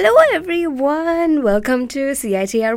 Hello, everyone. Welcome to CITR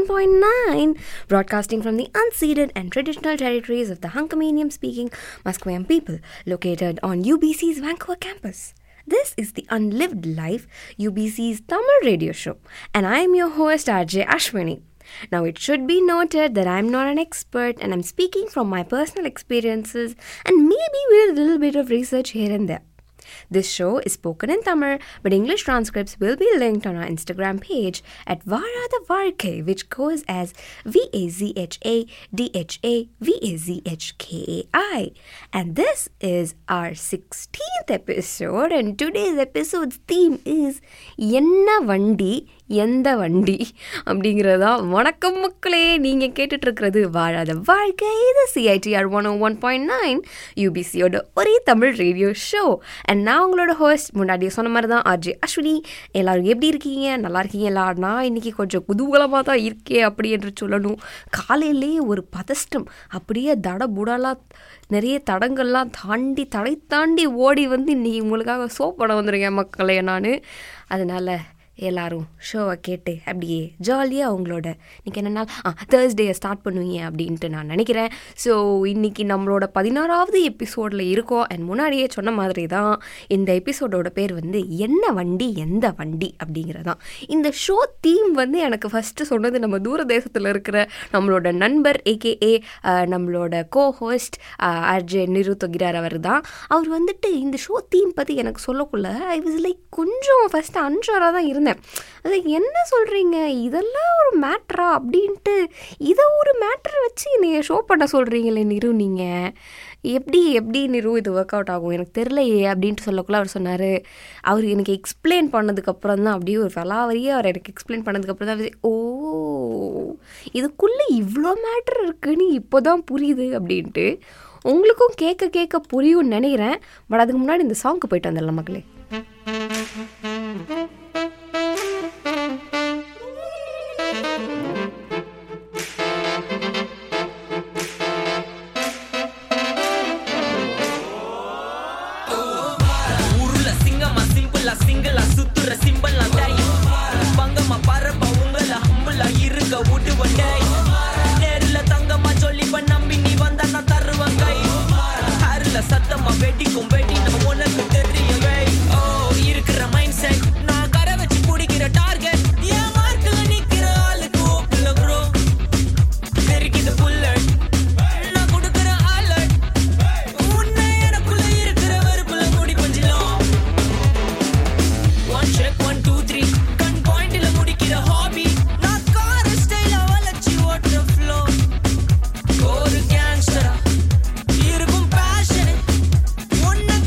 101.9, broadcasting from the unceded and traditional territories of the Hunkamanian speaking Musqueam people located on UBC's Vancouver campus. This is the Unlived Life, UBC's Tamil radio show, and I am your host, RJ Ashwini. Now, it should be noted that I'm not an expert and I'm speaking from my personal experiences and maybe with a little bit of research here and there. This show is spoken in Tamil, but English transcripts will be linked on our Instagram page at Varada Varke, which goes as V A Z H A D H A V A Z H K A I. And this is our 16th episode, and today's episode's theme is Yenna Vandi எந்த வண்டி அப்படிங்கிறதா வணக்கம் மக்களே நீங்கள் கேட்டுட்ருக்கிறது வாழாத வாழ்க்கை இது CITR one one point nine யூபிசியோட ஒரே தமிழ் ரேடியோ ஷோ அண்ட் நான் உங்களோட ஹோஸ்ட் முன்னாடியே சொன்ன மாதிரி தான் ஆர்ஜே அஸ்வினி எல்லோரும் எப்படி இருக்கீங்க நல்லா இருக்கீங்களா நான் இன்றைக்கி கொஞ்சம் குதூகலமாக தான் இருக்கேன் அப்படி என்று சொல்லணும் காலையிலேயே ஒரு பதஷ்டம் அப்படியே தட புடலாம் நிறைய தடங்கள்லாம் தாண்டி தடை தாண்டி ஓடி வந்து இன்றைக்கி உங்களுக்காக சோ படம் வந்திருக்கேன் மக்களே நான் அதனால் எல்லாரும் ஷோவை கேட்டு அப்படியே ஜாலியாக அவங்களோட இன்றைக்கி என்ன நாள் ஆ தேர்ஸ்டேயை ஸ்டார்ட் பண்ணுவீங்க அப்படின்ட்டு நான் நினைக்கிறேன் ஸோ இன்றைக்கி நம்மளோட பதினாறாவது எபிசோடில் இருக்கோம் அண்ட் முன்னாடியே சொன்ன மாதிரி தான் இந்த எபிசோடோட பேர் வந்து என்ன வண்டி எந்த வண்டி அப்படிங்கிறதான் இந்த ஷோ தீம் வந்து எனக்கு ஃபஸ்ட்டு சொன்னது நம்ம தூர தேசத்தில் இருக்கிற நம்மளோட நண்பர் ஏகேஏ நம்மளோட கோ ஹோஸ்ட் அர்ஜே நிரு தொகிரார் அவர் தான் அவர் வந்துட்டு இந்த ஷோ தீம் பற்றி எனக்கு சொல்லக்குள்ள ஐ வாஸ் லைக் கொஞ்சம் ஃபஸ்ட்டு அன்ஷோராக தான் இருந்தேன் அது என்ன சொல்கிறீங்க இதெல்லாம் ஒரு மேட்ரா அப்படின்ட்டு இதை ஒரு மேட்ரை வச்சு என்னைய ஷோ பண்ண சொல்கிறீங்களே நிரு நீங்கள் எப்படி எப்படி நிரு இது ஒர்க் அவுட் ஆகும் எனக்கு தெரிலையே அப்படின்ட்டு சொல்லக்குள்ள அவர் சொன்னார் அவர் எனக்கு எக்ஸ்பிளைன் பண்ணதுக்கப்புறம் தான் அப்படியே ஒரு ஃபலாவரியே அவர் எனக்கு எக்ஸ்பிளைன் பண்ணதுக்கப்புறம் தான் ஓ இதுக்குள்ளே இவ்வளோ மேட்ரு இருக்குன்னு இப்போ தான் புரியுது அப்படின்ட்டு உங்களுக்கும் கேட்க கேட்க புரியும்னு நினைக்கிறேன் பட் அதுக்கு முன்னாடி இந்த சாங்க்கு போயிட்டு வந்துடலாம் மக்களே ஊருல சிங்கமா சிம்பிளா சிங்கிளா சுத்துற சிம்பிளா டைம் பங்கமா பரப்ப உங்கள ஹம்புலா இருக்க விடுவன் டை நேர்ல தங்கமா சொல்லி நம்பி நீ வந்தா நான் தருவேன் கை ஹேர்ல சத்தமா வெடிக்கும் வெடி நான் உனக்கு தெரியும் வை ஓ இருக்கிற மைண்ட் செட் நான் கரை வச்சு பிடிக்கிற டார்கெட் என் மார்க்ல நிக்கிற ஆளுக்கு ஓப்புல ப்ரோ தெரிக்குது புல்லட் நான் கொடுக்கிற அலர்ட் உன்னை எனக்குள்ள இருக்கிற வெறுப்புல முடி பஞ்சிலும் one check one two three கண் பாயிண்ட்ல முடிக்கிற ஹாபி நான் கார் ஸ்டைல வளைச்சு ஓட்டுற ஃப்ளோ ஒரு கேங்ஸ்டரா இருக்கும் பேஷன் உன்னை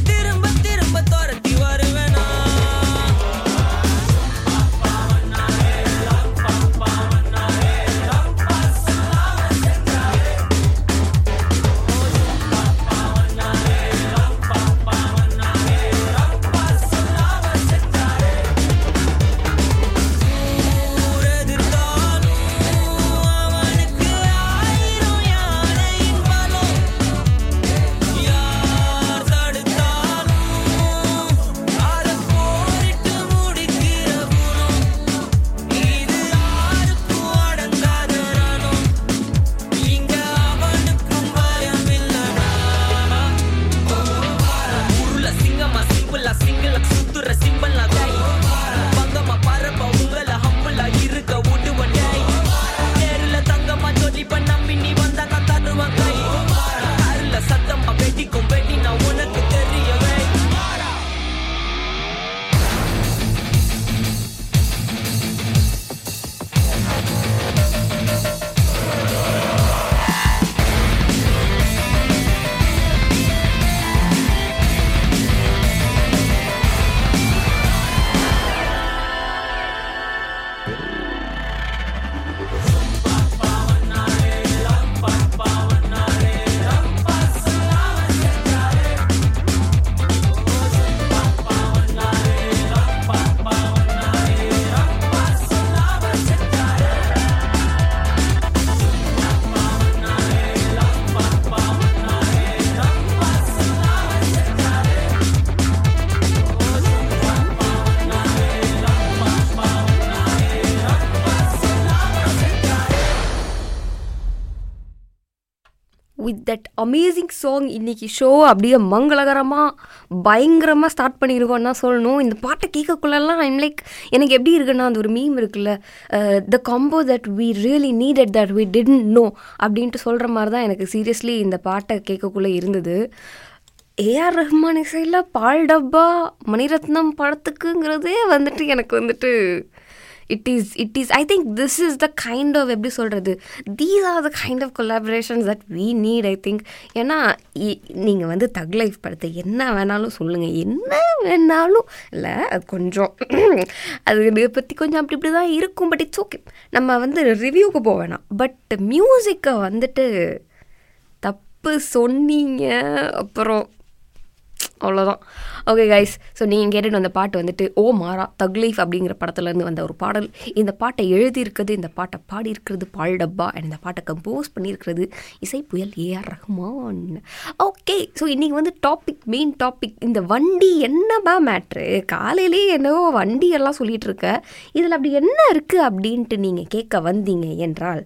வித் தட் அமேசிங் சாங் இன்னைக்கு ஷோ அப்படியே மங்களகரமாக பயங்கரமாக ஸ்டார்ட் பண்ணியிருக்கோம் தான் சொல்லணும் இந்த பாட்டை கேட்கக்குள்ளெல்லாம் ஐம் லைக் எனக்கு எப்படி இருக்குன்னா அந்த ஒரு மீம் இருக்குல்ல the combo that we really needed that we didn't know அப்படின்ட்டு சொல்கிற மாதிரி தான் எனக்கு சீரியஸ்லி இந்த பாட்டை கேட்கக்குள்ளே இருந்தது ஏஆர் ரஹ்மான் இசையில் பால் டப்பா மணிரத்னம் படத்துக்குங்கிறதே வந்துட்டு எனக்கு வந்துட்டு it is it is I think this is the kind of எப்படி சொல்கிறது these are the kind of collaborations that we need I think ஏன்னா நீங்கள் வந்து தக் லைஃப் படத்தை என்ன வேணாலும் சொல்லுங்கள் என்ன வேணாலும் இல்லை அது கொஞ்சம் அது இதை பற்றி கொஞ்சம் அப்படி இப்படி தான் இருக்கும் பட் இட்ஸ் ஓகே நம்ம வந்து ரிவ்யூக்கு போக வேணாம் பட் மியூசிக்கை வந்துட்டு தப்பு சொன்னீங்க அப்புறம் அவ்வளோதான் ஓகே கைஸ் ஸோ நீங்கள் கேட்டுட்டு வந்த பாட்டு வந்துட்டு ஓ மாறா தக்லீஃப் அப்படிங்கிற படத்துலேருந்து வந்த ஒரு பாடல் இந்த பாட்டை எழுதியிருக்கிறது இந்த பாட்டை பாடியிருக்கிறது பால் டப்பா அண்ட் இந்த பாட்டை கம்போஸ் பண்ணியிருக்கிறது இசை புயல் ஏஆர் ரஹ்மான் ஓகே ஸோ இன்றைக்கி வந்து டாபிக் மெயின் டாபிக் இந்த வண்டி என்னப்பா மேட்ரு காலையிலேயே என்னவோ வண்டி எல்லாம் சொல்லிகிட்டு இருக்க இதில் அப்படி என்ன இருக்குது அப்படின்ட்டு நீங்கள் கேட்க வந்தீங்க என்றால்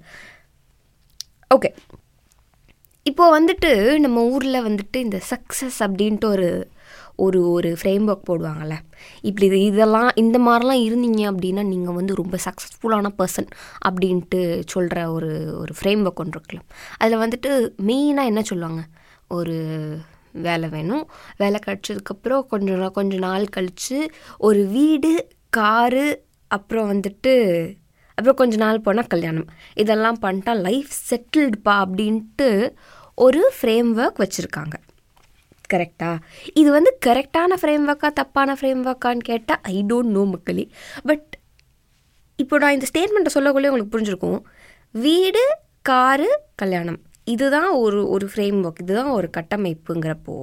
ஓகே இப்போது வந்துட்டு நம்ம ஊரில் வந்துட்டு இந்த சக்ஸஸ் அப்படின்ட்டு ஒரு ஒரு ஒரு ஃப்ரேம் ஒர்க் போடுவாங்கள்ல இப்படி இது இதெல்லாம் இந்த மாதிரிலாம் இருந்தீங்க அப்படின்னா நீங்கள் வந்து ரொம்ப சக்ஸஸ்ஃபுல்லான பர்சன் அப்படின்ட்டு சொல்கிற ஒரு ஒரு ஃப்ரேம் ஒர்க் ஒன்று இருக்குல்ல அதில் வந்துட்டு மெயினாக என்ன சொல்லுவாங்க ஒரு வேலை வேணும் வேலை கிடச்சதுக்கப்புறம் கொஞ்சம் நா- கொஞ்ச நாள் கழித்து ஒரு வீடு காரு அப்புறம் வந்துட்டு அப்புறம் கொஞ்ச நாள் போனால் கல்யாணம் இதெல்லாம் பண்ணிட்டா லைஃப் செட்டில்டுப்பா அப்படின்ட்டு ஒரு ஃப்ரேம் ஒர்க் வச்சுருக்காங்க கரெக்டா இது வந்து கரெக்டான ஃப்ரேம் ஒர்க்கா தப்பான ஃப்ரேம் ஒர்க்கான்னு கேட்டால் ஐ டோன்ட் நோ மக்களே பட் இப்போ நான் இந்த ஸ்டேட்மெண்ட்டை சொல்லக்குள்ளே உங்களுக்கு புரிஞ்சிருக்கும் வீடு காரு கல்யாணம் இதுதான் ஒரு ஒரு ஃப்ரேம் ஒர்க் இதுதான் ஒரு கட்டமைப்புங்கிறப்போ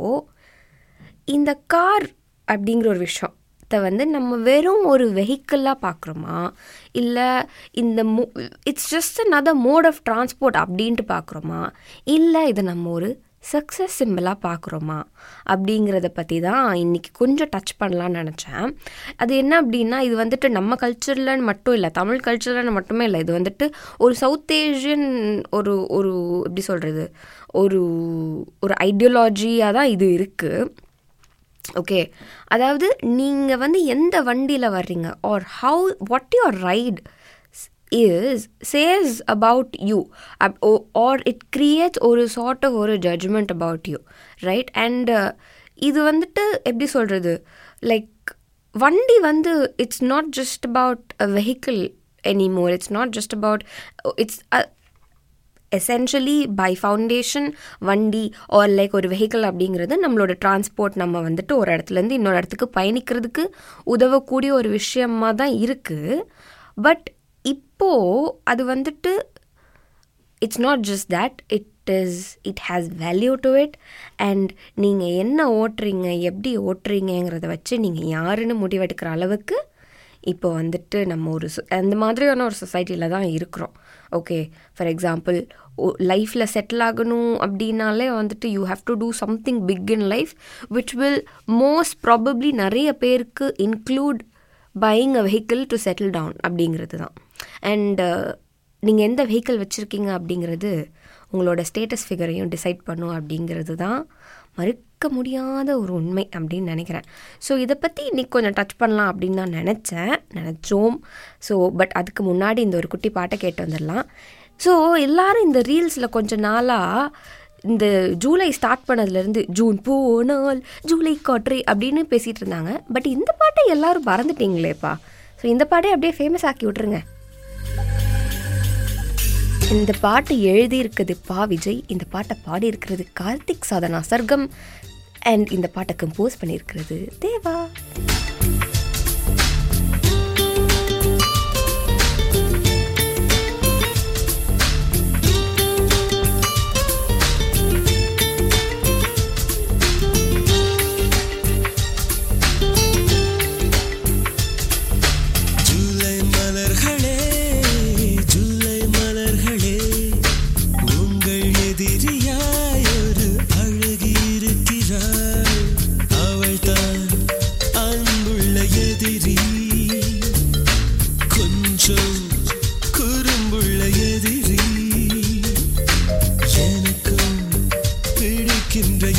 இந்த கார் அப்படிங்கிற ஒரு விஷயத்தை வந்து நம்ம வெறும் ஒரு வெஹிக்கிளாக பார்க்குறோமா இல்லை இந்த மோ it's just another mode of transport அப்படின்ட்டு பார்க்குறோமா இல்லை இதை நம்ம ஒரு சக்ஸஸ் சிம்பிளாக பார்க்குறோமா அப்படிங்கிறத பற்றி தான் இன்றைக்கி கொஞ்சம் டச் பண்ணலான்னு நினச்சேன் அது என்ன அப்படின்னா இது வந்துட்டு நம்ம கல்ச்சரில் மட்டும் இல்லை தமிழ் கல்ச்சரில் மட்டுமே இல்லை இது வந்துட்டு ஒரு சவுத் ஏஷியன் ஒரு ஒரு எப்படி சொல்கிறது ஒரு ஒரு ஐடியாலஜியாக தான் இது இருக்குது ஓகே அதாவது நீங்கள் வந்து எந்த வண்டியில் வர்றீங்க or how what your ride is says about you or it creates ஒரு சார்ட் ஆஃப் ஒரு judgment about you right and இது வந்துட்டு எப்படி சொல்கிறது லைக் வண்டி வந்து it's not just about a vehicle anymore it's not just about it's essentially by foundation வண்டி or like ஒரு வெஹிக்கிள் அப்படிங்கிறது நம்மளோட டிரான்ஸ்போர்ட் நம்ம வந்துட்டு ஒரு இடத்துலேருந்து இன்னொரு இடத்துக்கு பயணிக்கிறதுக்கு உதவக்கூடிய ஒரு விஷயமா தான் இருக்குது பட் இப்போது அது வந்துட்டு it's not just that it is it has value to it and நீங்கள் என்ன ஓட்டுறீங்க எப்படி ஓட்டுறீங்கங்கிறத வச்சு நீங்கள் யாருன்னு முடிவெடுக்கிற அளவுக்கு இப்போ வந்துட்டு நம்ம ஒரு சொ- அந்த மாதிரியான ஒரு சொசைட்டியில் தான் இருக்கிறோம் ஓகே ஃபார் எக்ஸாம்பிள் லைஃப்பில் செட்டில் ஆகணும் அப்படின்னாலே வந்துட்டு you have to do something big in life which will most probably நிறைய பேருக்கு include buying a vehicle to settle down அப்படிங்கிறது தான் அண்ட் நீங்கள் எந்த வெஹிக்கிள் வச்சுருக்கீங்க அப்படிங்கிறது உங்களோட ஸ்டேட்டஸ் ஃபிகரையும் டிசைட் பண்ணும் அப்படிங்கிறது தான் மறுக்க முடியாத ஒரு உண்மை அப்படின்னு நினைக்கிறேன் ஸோ இதை பற்றி இன்னைக்கு கொஞ்சம் டச் பண்ணலாம் அப்படின்னு நான் நினச்சேன் நினச்சோம் ஸோ பட் அதுக்கு முன்னாடி இந்த ஒரு குட்டி பாட்டை கேட்டு வந்துடலாம் ஸோ எல்லாரும் இந்த ரீல்ஸில் கொஞ்ச நாளாக இந்த ஜூலை ஸ்டார்ட் பண்ணதுலேருந்து ஜூன் போனால் ஜூலை காற்று அப்படின்னு பேசிகிட்டு இருந்தாங்க பட் இந்த பாட்டை எல்லாரும் மறந்துட்டீங்களேப்பா ஸோ இந்த பாட்டை அப்படியே ஃபேமஸ் ஆக்கி விட்ருங்க இந்த பாட்டு எழுதியிருக்குது பா விஜய் இந்த பாட்டை பாடியிருக்கிறது கார்த்திக் சாதனா சர்க்கம் அண்ட் இந்த பாட்டை கம்போஸ் பண்ணியிருக்கிறது தேவா ஜூலை மலர்களே ஜூலை மலர்களே உங்கள் எதிரியாய் ஒரு அழகி இருக்கிறாள் அவள் தான்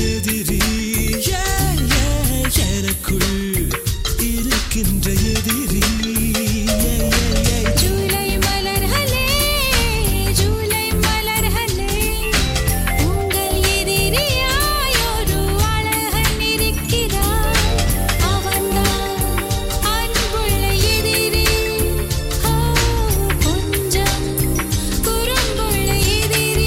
எதிரி ஏ, ஏ, எனக்குள் இருக்கின்ற எதிரி ஏ, ஏ, ஏ. ஜூலை மலர்களே ஜூலை மலர்களே உங்கள் எதிரியாய் ஒரு அழகன் இருக்கிறான் அவன்தான் அன்புள்ள எதிரி ஓ கொஞ்சம் குறும்புள்ள எதிரி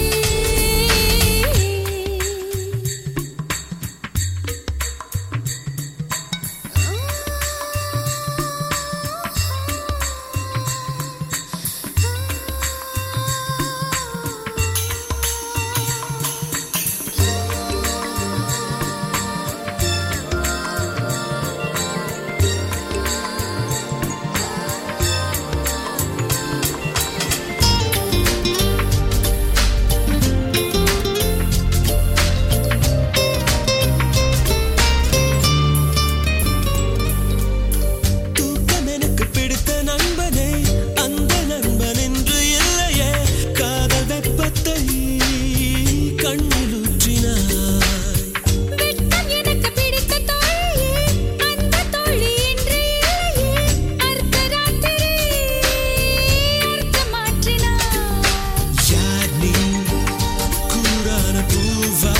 தூக்கம் எனக்கு பிடித்த நண்பனே அந்த நண்பன் என்று இல்லையே காதல் வெப்பத்தை கண்ணில் ஊற்றினாய் வெட்கம் எனக்கு பிடித்த தோழியே அந்த தோழி என்று இல்லையே அர்த்தராத்திரி அர்த்த மாற்றினாய் யார் நீ கூறான பூவா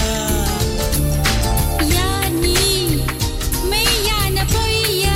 யார் நீ மெய்யான பொய்யா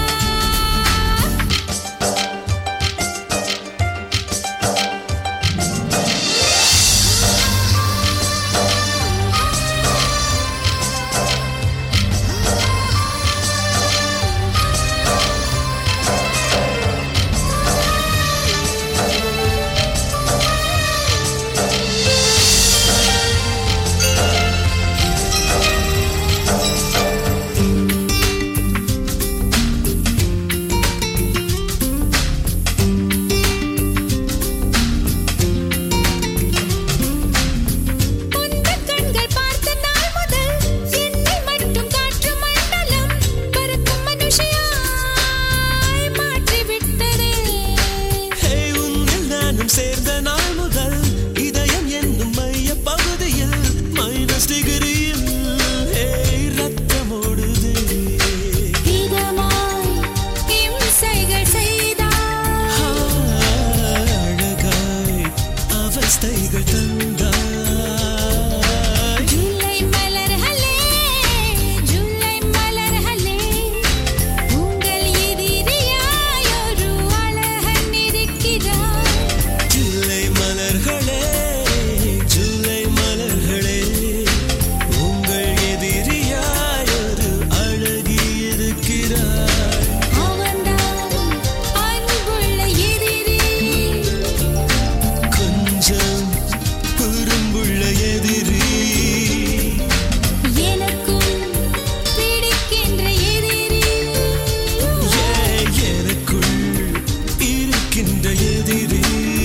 உந்தக் கண்கள் பார்த்த நாள் முதல் என்னை மட்டும் காற்று மண்டலம் பறக்கும் மனுஷியாய் மாற்றிவிட்டதே ஹே உன்னில் நானும் சேர்ந்த நாள் முதல் இதயம் என்னும் மைய பகுதியில் மைனஸ் டிகிரியில் ஹே ரத்தம் ஓடுதே இதமாய் இம்சைகள் செய்தாய் ஆ, அழகாய் அவஸ்தைகள் தந்தாய் ஜூலை மலர்களே ஜூலை மலர்களே உங்கள் எதிரியாய் ஒரு அழகன் இருக்கிறான் ஜூலை மலர்களே ஜூலை மலர்களே உங்கள் எதிரியாய் ஒரு அழகி இருக்கிறாய் அவன்தான் அன்புள்ள எதிரி கொஞ்சம் குறும்புள்ள எதிரி எனக்கும் பிடிக்கின்ற எதிரி ஏ, எனக்குள் இருக்கின்ற எதிரி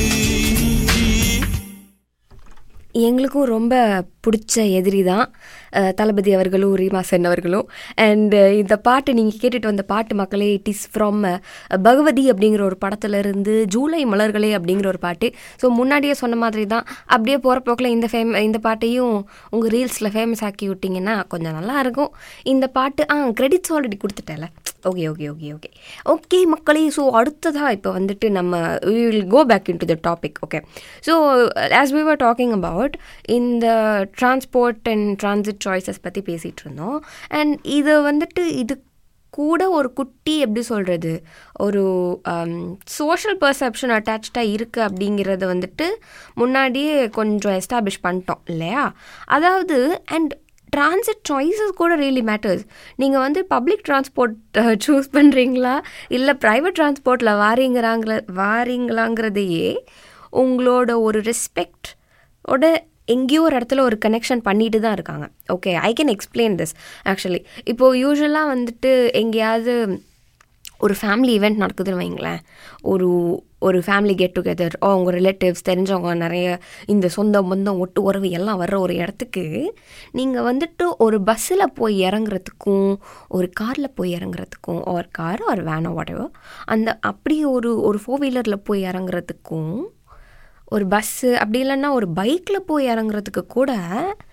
எங்களுக்கும் ரொம்ப பிடிச்ச எதிரி தான் அஹ், தளபதி அவர்களும் ரீமா சென் அவர்களும் அண்ட் இந்த பாட்டு நீங்கள் கேட்டுட்டு வந்த பாட்டு மக்களே இட் இஸ் ஃப்ரம் பகவதி அப்படிங்கிற ஒரு படத்துல இருந்து ஜூலை மலர்களே அப்படிங்கிற ஒரு பாட்டு ஸோ முன்னாடியே சொன்ன மாதிரி தான் அப்படியே போகிற போக்கில் இந்த ஃபேம் இந்த பாட்டையும் உங்கள் ரீல்ஸில் ஃபேமஸ் ஆக்கி விட்டிங்கன்னா கொஞ்சம் நல்லா இருக்கும் இந்த பாட்டு ஆ கிரெடிட்ஸ் ஆல்ரெடி கொடுத்துட்டேன்ல okay okay okay okay okay மக்களே ஸோ அடுத்ததாக இப்போ வந்துட்டு நம்ம will go back into the topic okay so as we were talking about இந்த டிரான்ஸ்போர்ட் அண்ட் டிரான்சிட் சாய்ஸஸ் பற்றி பேசிகிட்டு இருந்தோம் அண்ட் இது வந்துட்டு இது கூட ஒரு குட்டி எப்படி சொல்கிறது ஒரு சோஷியல் பர்செப்ஷன் அட்டாச்சாக இருக்குது அப்படிங்கிறத வந்துட்டு முன்னாடியே கொஞ்சம் எஸ்டாப்ளிஷ் பண்ணிட்டோம் இல்லையா அதாவது அண்ட் டிரான்சிட் சாய்ஸஸ் கூட ரியலி மேட்டர்ஸ் நீங்கள் வந்து பப்ளிக் டிரான்ஸ்போர்ட் சூஸ் பண்ணுறீங்களா இல்லை ப்ரைவேட் டிரான்ஸ்போர்ட்டில் வாரீங்கிறாங்கள வாரீங்களாங்கிறதையே உங்களோட ஒரு ரெஸ்பெக்ட் ஓட எங்கேயோ ஒரு இடத்துல ஒரு கனெக்ஷன் பண்ணிட்டு தான் இருக்காங்க okay I can explain this actually இப்போது யூஸ்வலாக வந்துட்டு எங்கேயாவது ஒரு ஃபேமிலி ஈவெண்ட் நடக்குதுன்னு வைங்களேன் ஒரு ஒரு ஃபேமிலி கெட் டுகெதர் ஓ அவங்க ரிலேட்டிவ்ஸ் தெரிஞ்சவங்க நிறைய இந்த சொந்த பந்தம் ஒட்டு உறவு எல்லாம் வர்ற ஒரு இடத்துக்கு நீங்கள் வந்துட்டு ஒரு பஸ்ஸில் போய் இறங்குறதுக்கும் ஒரு காரில் போய் இறங்குறதுக்கும் ஒரு கார் ஒரு வேனோ whatever அந்த அப்படி ஒரு ஒரு ஃபோர் வீலரில் போய் இறங்குறதுக்கும் ஒரு பஸ்ஸு அப்படி இல்லைன்னா ஒரு பைக்கில் போய் இறங்குறதுக்கு கூட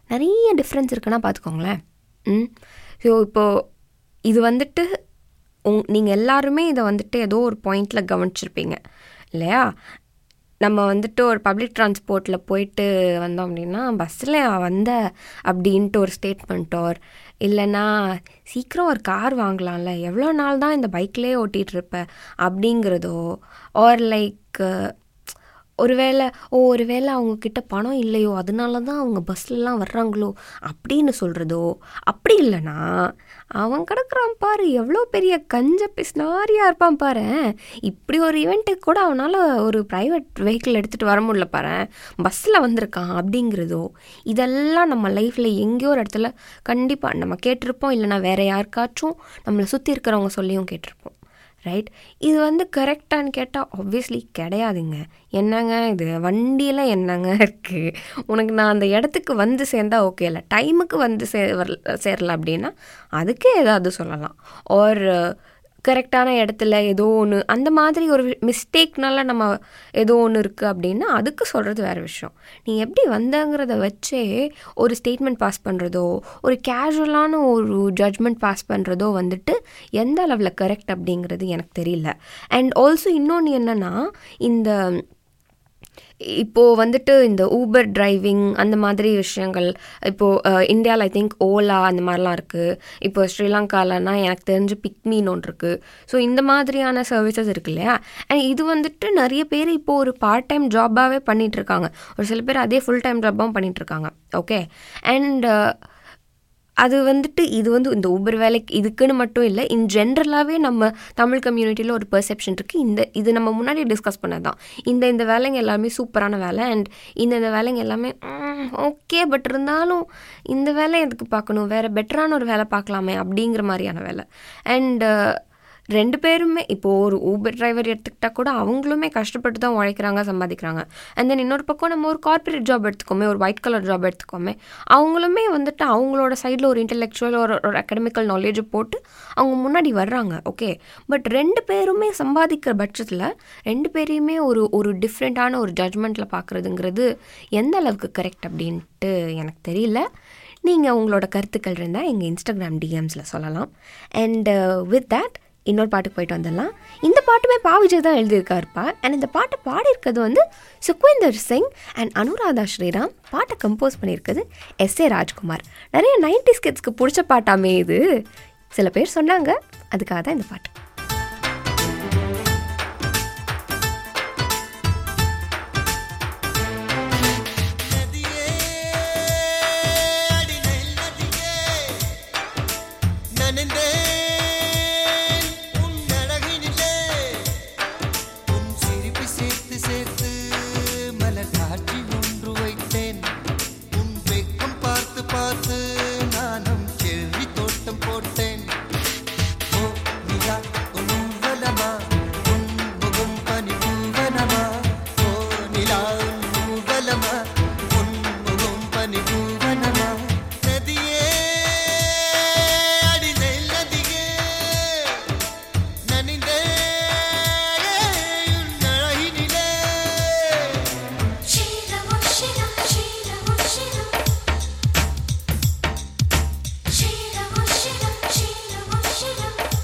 நிறைய டிஃப்ரென்ஸ் இருக்குன்னா பார்த்துக்கோங்களேன் ம் ஸோ இப்போது இது வந்துட்டு உங் நீங்கள் எல்லாருமே இதை வந்துட்டு ஏதோ ஒரு பாயிண்டில் கவனிச்சிருப்பீங்க இல்லையா நம்ம வந்துட்டு ஒரு பப்ளிக் டிரான்ஸ்போர்ட்டில் போயிட்டு வந்தோம் அப்படின்னா பஸ்ஸில் வந்த அப்படின்ட்டு ஒரு ஸ்டேட்மெண்ட்டோ இல்லைன்னா சீக்கிரம் ஒரு கார் வாங்கலாம்ல எவ்வளோ நாள் தான் இந்த பைக்லேயே ஓட்டிகிட்டு இருப்ப அப்படிங்கிறதோ ஆர் லைக் ஒருவேளை ஓ ஒருவேளை அவங்கக்கிட்ட பணம் இல்லையோ அதனால தான் அவங்க பஸ்லலாம் வர்றாங்களோ அப்படின்னு சொல்கிறதோ அப்படி இல்லைன்னா அவன் கிடக்குறான் பாரு எவ்வளோ பெரிய கஞ்ச பிஸ்னாரியாக இருப்பான் பாரு இப்படி ஒரு ஈவெண்ட்டுக்கு கூட அவனால் ஒரு ப்ரைவேட் வெஹிக்கிள் எடுத்துகிட்டு வர முடியல பாரு பஸ்ஸில் வந்திருக்கான் அப்படிங்கிறதோ இதெல்லாம் நம்ம லைஃப்பில் எங்கேயோ ஒரு இடத்துல கண்டிப்பாக நம்ம கேட்டிருப்போம் இல்லைன்னா வேறு யாருக்காச்சும் நம்மளை சுற்றி இருக்கிறவங்க சொல்லியும் கேட்டிருப்போம் ரைட் இது வந்து கரெக்டான்னு கேட்டால் ஆப்வியஸ்லி கிடையாதுங்க என்னங்க இது வண்டியில் என்னங்க இருக்குது உனக்கு நான் அந்த இடத்துக்கு வந்து சேர்ந்தா ஓகே இல்லை டைமுக்கு வந்து சே வரல சேரல அப்படின்னா அதுக்கு ஏதாவது சொல்லலாம் ஒரு கரெக்டான இடத்துல ஏதோ ஒன்று அந்த மாதிரி ஒரு மிஸ்டேக்னால நம்ம ஏதோ ஒன்று இருக்குது அப்படின்னா அதுக்கு சொல்கிறது வேறு விஷயம் நீ எப்படி வந்தங்கிறத வச்சே ஒரு ஸ்டேட்மெண்ட் பாஸ் பண்ணுறதோ ஒரு கேஷுவலான ஒரு ஜட்ஜ்மெண்ட் பாஸ் பண்ணுறதோ வந்துட்டு எந்த அளவில் கரெக்ட் அப்படிங்கிறது எனக்கு தெரியல அண்ட் ஆல்சோ இன்னொன்று என்னென்னா இந்த இப்போது வந்துட்டு இந்த ஊபர் டிரைவிங் அந்த மாதிரி விஷயங்கள் இப்போது இந்தியாவில் ஐ திங்க் ஓலா அந்த மாதிரிலாம் இருக்குது இப்போ ஸ்ரீலங்காலனா எனக்கு தெரிஞ்சு பிக்மின்னு ஒன்று இருக்குது ஸோ இந்த மாதிரியான சர்வீசஸ் இருக்கு இல்லையா அண்ட் இது வந்துட்டு நிறைய பேர் இப்போது ஒரு பார்ட் டைம் ஜாபாகவே பண்ணிகிட்ருக்காங்க ஒரு சில பேர் அதே ஃபுல் டைம் ஜாபாகவும் பண்ணிகிட்ருக்காங்க ஓகே அண்ட் அது வந்துட்டு இது வந்து இந்த ஊபர் வேலைக்கு இதுக்குன்னு மட்டும் இல்லை இன் ஜென்ரலாகவே நம்ம தமிழ் கம்யூனிட்டியில் ஒரு பெர்செப்ஷன் இருக்குது இந்த இது நம்ம முன்னாடி டிஸ்கஸ் பண்ணது தான் இந்த இந்த வேலைங்க எல்லாமே சூப்பரான வேலை அண்ட் இந்த இந்த வேலைங்க எல்லாமே ஓகே பட் இருந்தாலும் இந்த வேலை எதுக்கு பார்க்கணும் வேறு பெட்டரான ஒரு வேலை பார்க்கலாமே அப்படிங்கிற மாதிரியான வேலை அண்ட் ரெண்டு பேருமே இப்போது ஒரு ஊபர் டிரைவர் எடுத்துக்கிட்டால் கூட அவங்களுமே கஷ்டப்பட்டு தான் உழைக்கிறாங்க சம்பாதிக்கிறாங்க அண்ட் தென் இன்னொரு பக்கம் நம்ம ஒரு கார்ப்பரேட் ஜாப் எடுத்துக்கோமே ஒரு ஒயிட் கலர் ஜாப் எடுத்துக்கோமே அவங்களுமே வந்துட்டு அவங்களோட சைடில் ஒரு இன்டெலெக்சுவல் ஒரு ஒரு அகடமிக்கல் நாலேஜை போட்டு அவங்க முன்னாடி வர்றாங்க ஓகே பட் ரெண்டு பேருமே சம்பாதிக்கிற பட்சத்தில் ரெண்டு பேரையுமே ஒரு ஒரு டிஃப்ரெண்ட்டான ஒரு ஜட்ஜ்மெண்ட்டில் பார்க்குறதுங்கிறது எந்த அளவுக்கு கரெக்ட் அப்படின்ட்டு எனக்கு தெரியல நீங்கள் உங்களோட கருத்துக்கள் இருந்தால் எங்கள் இன்ஸ்டாகிராம் டிஎம்ஸில் சொல்லலாம் அண்ட் வித் தேட் இன்னொரு பாட்டுக்கு போயிட்டு வந்துடலாம் இந்த பாட்டுமே பா விஜய் தான் எழுதியிருக்காருப்பா அண்ட் இந்த பாட்டை பாடியிருக்கிறது வந்து சுக்விந்தர் சிங் அண்ட் அனுராதா ஸ்ரீராம் பாட்டை கம்போஸ் பண்ணியிருக்கிறது எஸ் ஏ ராஜ்குமார் நிறைய நைன்டி ஸ்கிட்ஸ்க்கு பிடிச்ச பாட்டாமே இது சில பேர் சொன்னாங்க அதுக்காக தான் இந்த பாட்டு நதியே அடி நெல் நதியே நனைந்தேன் உன் அழகினிலே உன் சிரிப்பு சேர்த்து சேர்த்து மலர் காட்சி ஒன்று வைத்தேன் உன் வெக்கம் பார்த்து பார்த்து நானும் கேள்வி தோட்டம் போட்டேன் ஓ நிலா உன் ஊர்வலமா உன் முகம் பனி பூவனமா ஓ நிலா உன் ஊர்வலமா உன் முகம் பனி பூவனமா நதியே அடி நெல் நதியே நனிந்தே உன் அழகினிலே Shira Shira Shira Shira Shira Shira Shira Shira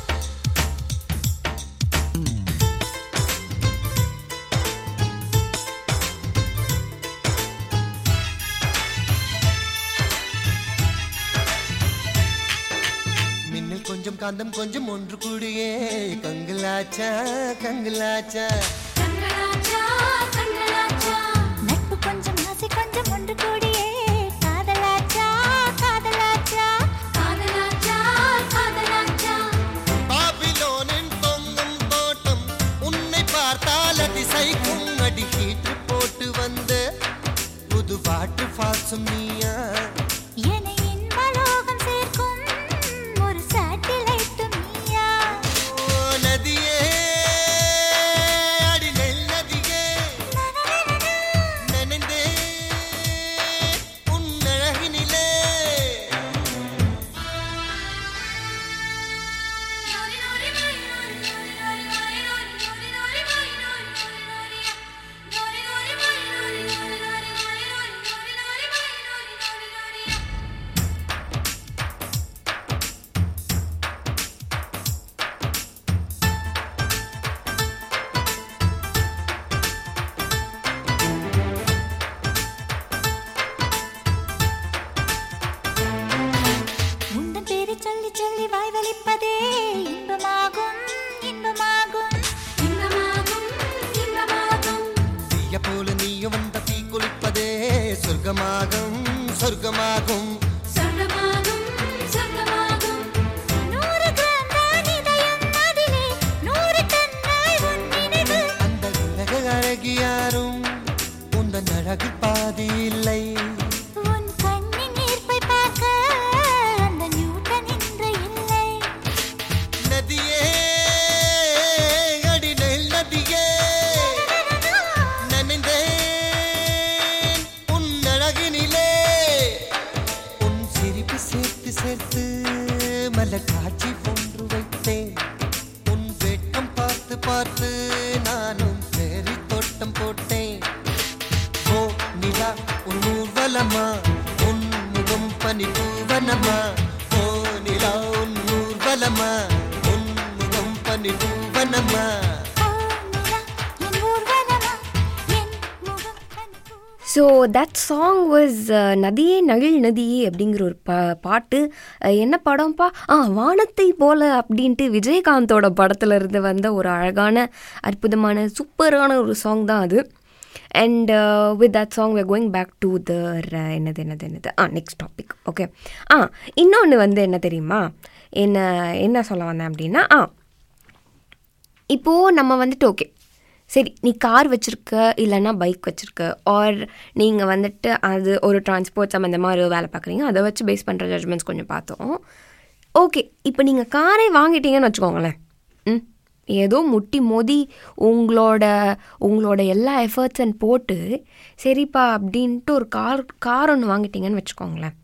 மின்னல் கொஞ்சம் காந்தம் கொஞ்சம் ஒன்று கூடியே கங்கலாச்சா கங்கலாச்சா கங்களாச்சா கங்களாச்சா நட்பு கொஞ்சம் ஆசை கொஞ்சம் ஒன்று கூடியே காதலாச்சா காதலாச்சா காதலாச்சா காதலாச்சா பாபிலோனின் தொங்கும் தோட்டம் உன்னை பார்த்தால் அதிசைக்கும் அடி ஹீட்டு போட்டு வந்த புது பாட்டு பாசும் நீயா என்னை இன்பலோகம் சேர்க்கும் ஒரு சேட்டிலைட் நீயா ஓ நதியே அடி நெல் நதியே நனைந்தே சொல்லி சொல்லி வாய் வலிப்பதே இன்பமாகும் இன்பமாகும் இன்பமாகும் இன்பமாகும் தீய போல நீயும் வந்த தீ குளிப்பதே சொர்க்கமாகும் சொர்க்கமாகும் சொர்க்கமாகும் சொர்க்கமாகும் நூறு கிராம் தான் இதயம் அதிலே நூறு டன்னாய் உன் நினைவு அந்த உலக அழகியாரும் உந்தன் அழகு பாதி இல்லை உன் கண்ணின் ஈர்ப்பை பார்க்க அந்த நியூட்டன் இன்று இல்லை நதியே அடிநெல் நதியே நனைந்தேன் உன் அழகினிலே உன் சிரிப்பு சேர்த்து சேர்த்து மலர் காட்சி ஒன்று வைத்தேன் உன் வெட்கம் பார்த்து பார்த்து நானும் பேரி தோட்டம் போட்டேன் ஓ நிலா உன் ஊர்வலமா உன் முகம் பனி பூவனமா ஓ நிலா உன் ஊர்வலமா உன் முகம் பனி பூவனமா ஓ நிலா என் ஊர்வலமா என் முகம் கனிப்பூ ஸோ தட் சாங் வாஸ் நதியே நகில் நதியே அப்படிங்கிற ஒரு பா பாட்டு அஹ், என்ன படம்ப்பா ஆ வானத்தை போல அப்படின்ட்டு விஜயகாந்தோட படத்துல இருந்து வந்த ஒரு அழகான அற்புதமான சூப்பரான ஒரு சாங் தான் அது and with that song we're going back to the என்னது என்னது என்னது uh next topic okay uh இன்னொன்று வந்து என்ன தெரியுமா என்ன என்ன சொல்ல வந்தேன் அப்படின்னா ஆ இப்போது நம்ம வந்துட்டு ஓகே சரி நீ கார் வச்சுருக்க இல்லைன்னா பைக் வச்சுருக்க ஆர் நீங்கள் வந்துட்டு அது ஒரு டிரான்ஸ்போர்ட் சம்மந்தமாக ஒரு வேலை பார்க்குறீங்க அதை வச்சு பேஸ் பண்ணுற ஜட்மெண்ட்ஸ் கொஞ்சம் பார்த்தோம் ஓகே இப்போ நீங்கள் காரே வாங்கிட்டீங்கன்னு வச்சுக்கோங்களேன் ம் ஏதோ முட்டி மோதி உங்களோட உங்களோட எல்லா எஃபர்ட்ஸ் போட்டு சரிப்பா அப்படின்ட்டு ஒரு கார் கார் ஒன்று வாங்கிட்டீங்கன்னு வச்சுக்கோங்களேன்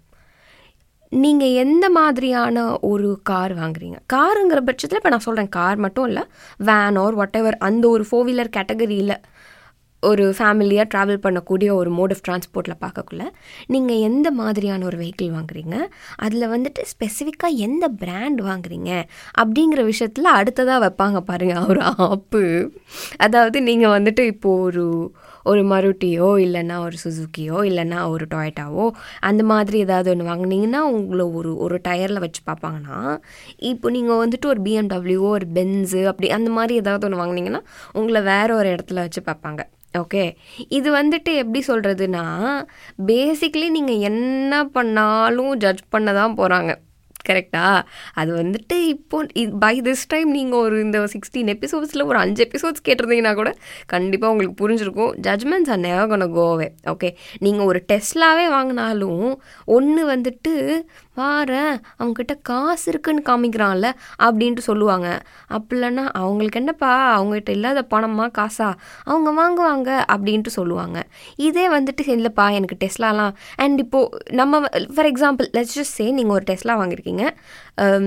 நீங்கள் எந்த மாதிரியான ஒரு கார் வாங்குறீங்க காருங்கிற பட்சத்தில் இப்போ நான் சொல்கிறேன் கார் மட்டும் இல்லை வேன் ஆர் வாட் எவர் அந்த ஒரு ஃபோர் வீலர் கேட்டகரியில் ஒரு ஃபேமிலியாக ட்ராவல் பண்ணக்கூடிய ஒரு மோட் ஆஃப் டிரான்ஸ்போர்ட்டில் பார்க்கக்குள்ள நீங்கள் எந்த மாதிரியான ஒரு வெஹிக்கிள் வாங்குறீங்க அதில் வந்துட்டு ஸ்பெசிஃபிக்காக எந்த பிராண்ட் வாங்குறீங்க அப்படிங்கிற விஷயத்தில் அடுத்ததாக வைப்பாங்க பாருங்கள் ஒரு ஆப்பு அதாவது நீங்கள் வந்துட்டு இப்போது ஒரு ஒரு மருட்டியோ இல்லைன்னா ஒரு சுசுக்கியோ இல்லைன்னா ஒரு டொயட்டாவோ அந்த மாதிரி ஏதாவது ஒன்று வாங்குனீங்கன்னா உங்களை ஒரு ஒரு டயரில் வச்சு பார்ப்பாங்கன்னா இப்போ நீங்கள் வந்துட்டு ஒரு பிஎம்டபிள்யூஓ ஒரு பென்ஸு அப்படி அந்த மாதிரி ஏதாவது ஒன்று வாங்குனீங்கன்னா உங்களை வேற ஒரு இடத்துல வச்சு பார்ப்பாங்க ஓகே இது வந்துட்டு எப்படி சொல்கிறதுனா பேசிக்லி நீங்கள் என்ன பண்ணாலும் ஜட்ஜ் பண்ண தான் போகிறாங்க கரெக்டா அது வந்துட்டு இப்போ பை திஸ் டைம் நீங்கள் ஒரு இந்த சிக்ஸ்டீன் எபிசோட்ஸில் ஒரு அஞ்சு எபிசோட்ஸ் கேட்டிருந்தீங்கன்னா கூட கண்டிப்பாக உங்களுக்கு புரிஞ்சிருக்கும் judgments are never gonna go away okay நீங்கள் ஒரு டெஸ்லாவே வாங்கினாலும் ஒன்று வந்துட்டு வாரேன் அவங்கக்கிட்ட காசு இருக்குன்னு காமிக்கிறான்ல அப்படின்ட்டு சொல்லுவாங்க அப்படி இல்லைன்னா அவங்களுக்கு என்னப்பா அவங்ககிட்ட இல்லாத பணமா காசா அவங்க வாங்குவாங்க அப்படின்ட்டு சொல்லுவாங்க இதே வந்துட்டு இல்லைப்பா எனக்கு டெஸ்லாலாம் அண்ட் இப்போது நம்ம for example let's just say நீங்கள் ஒரு டெஸ்லா வாங்கியிருக்கீங்க um,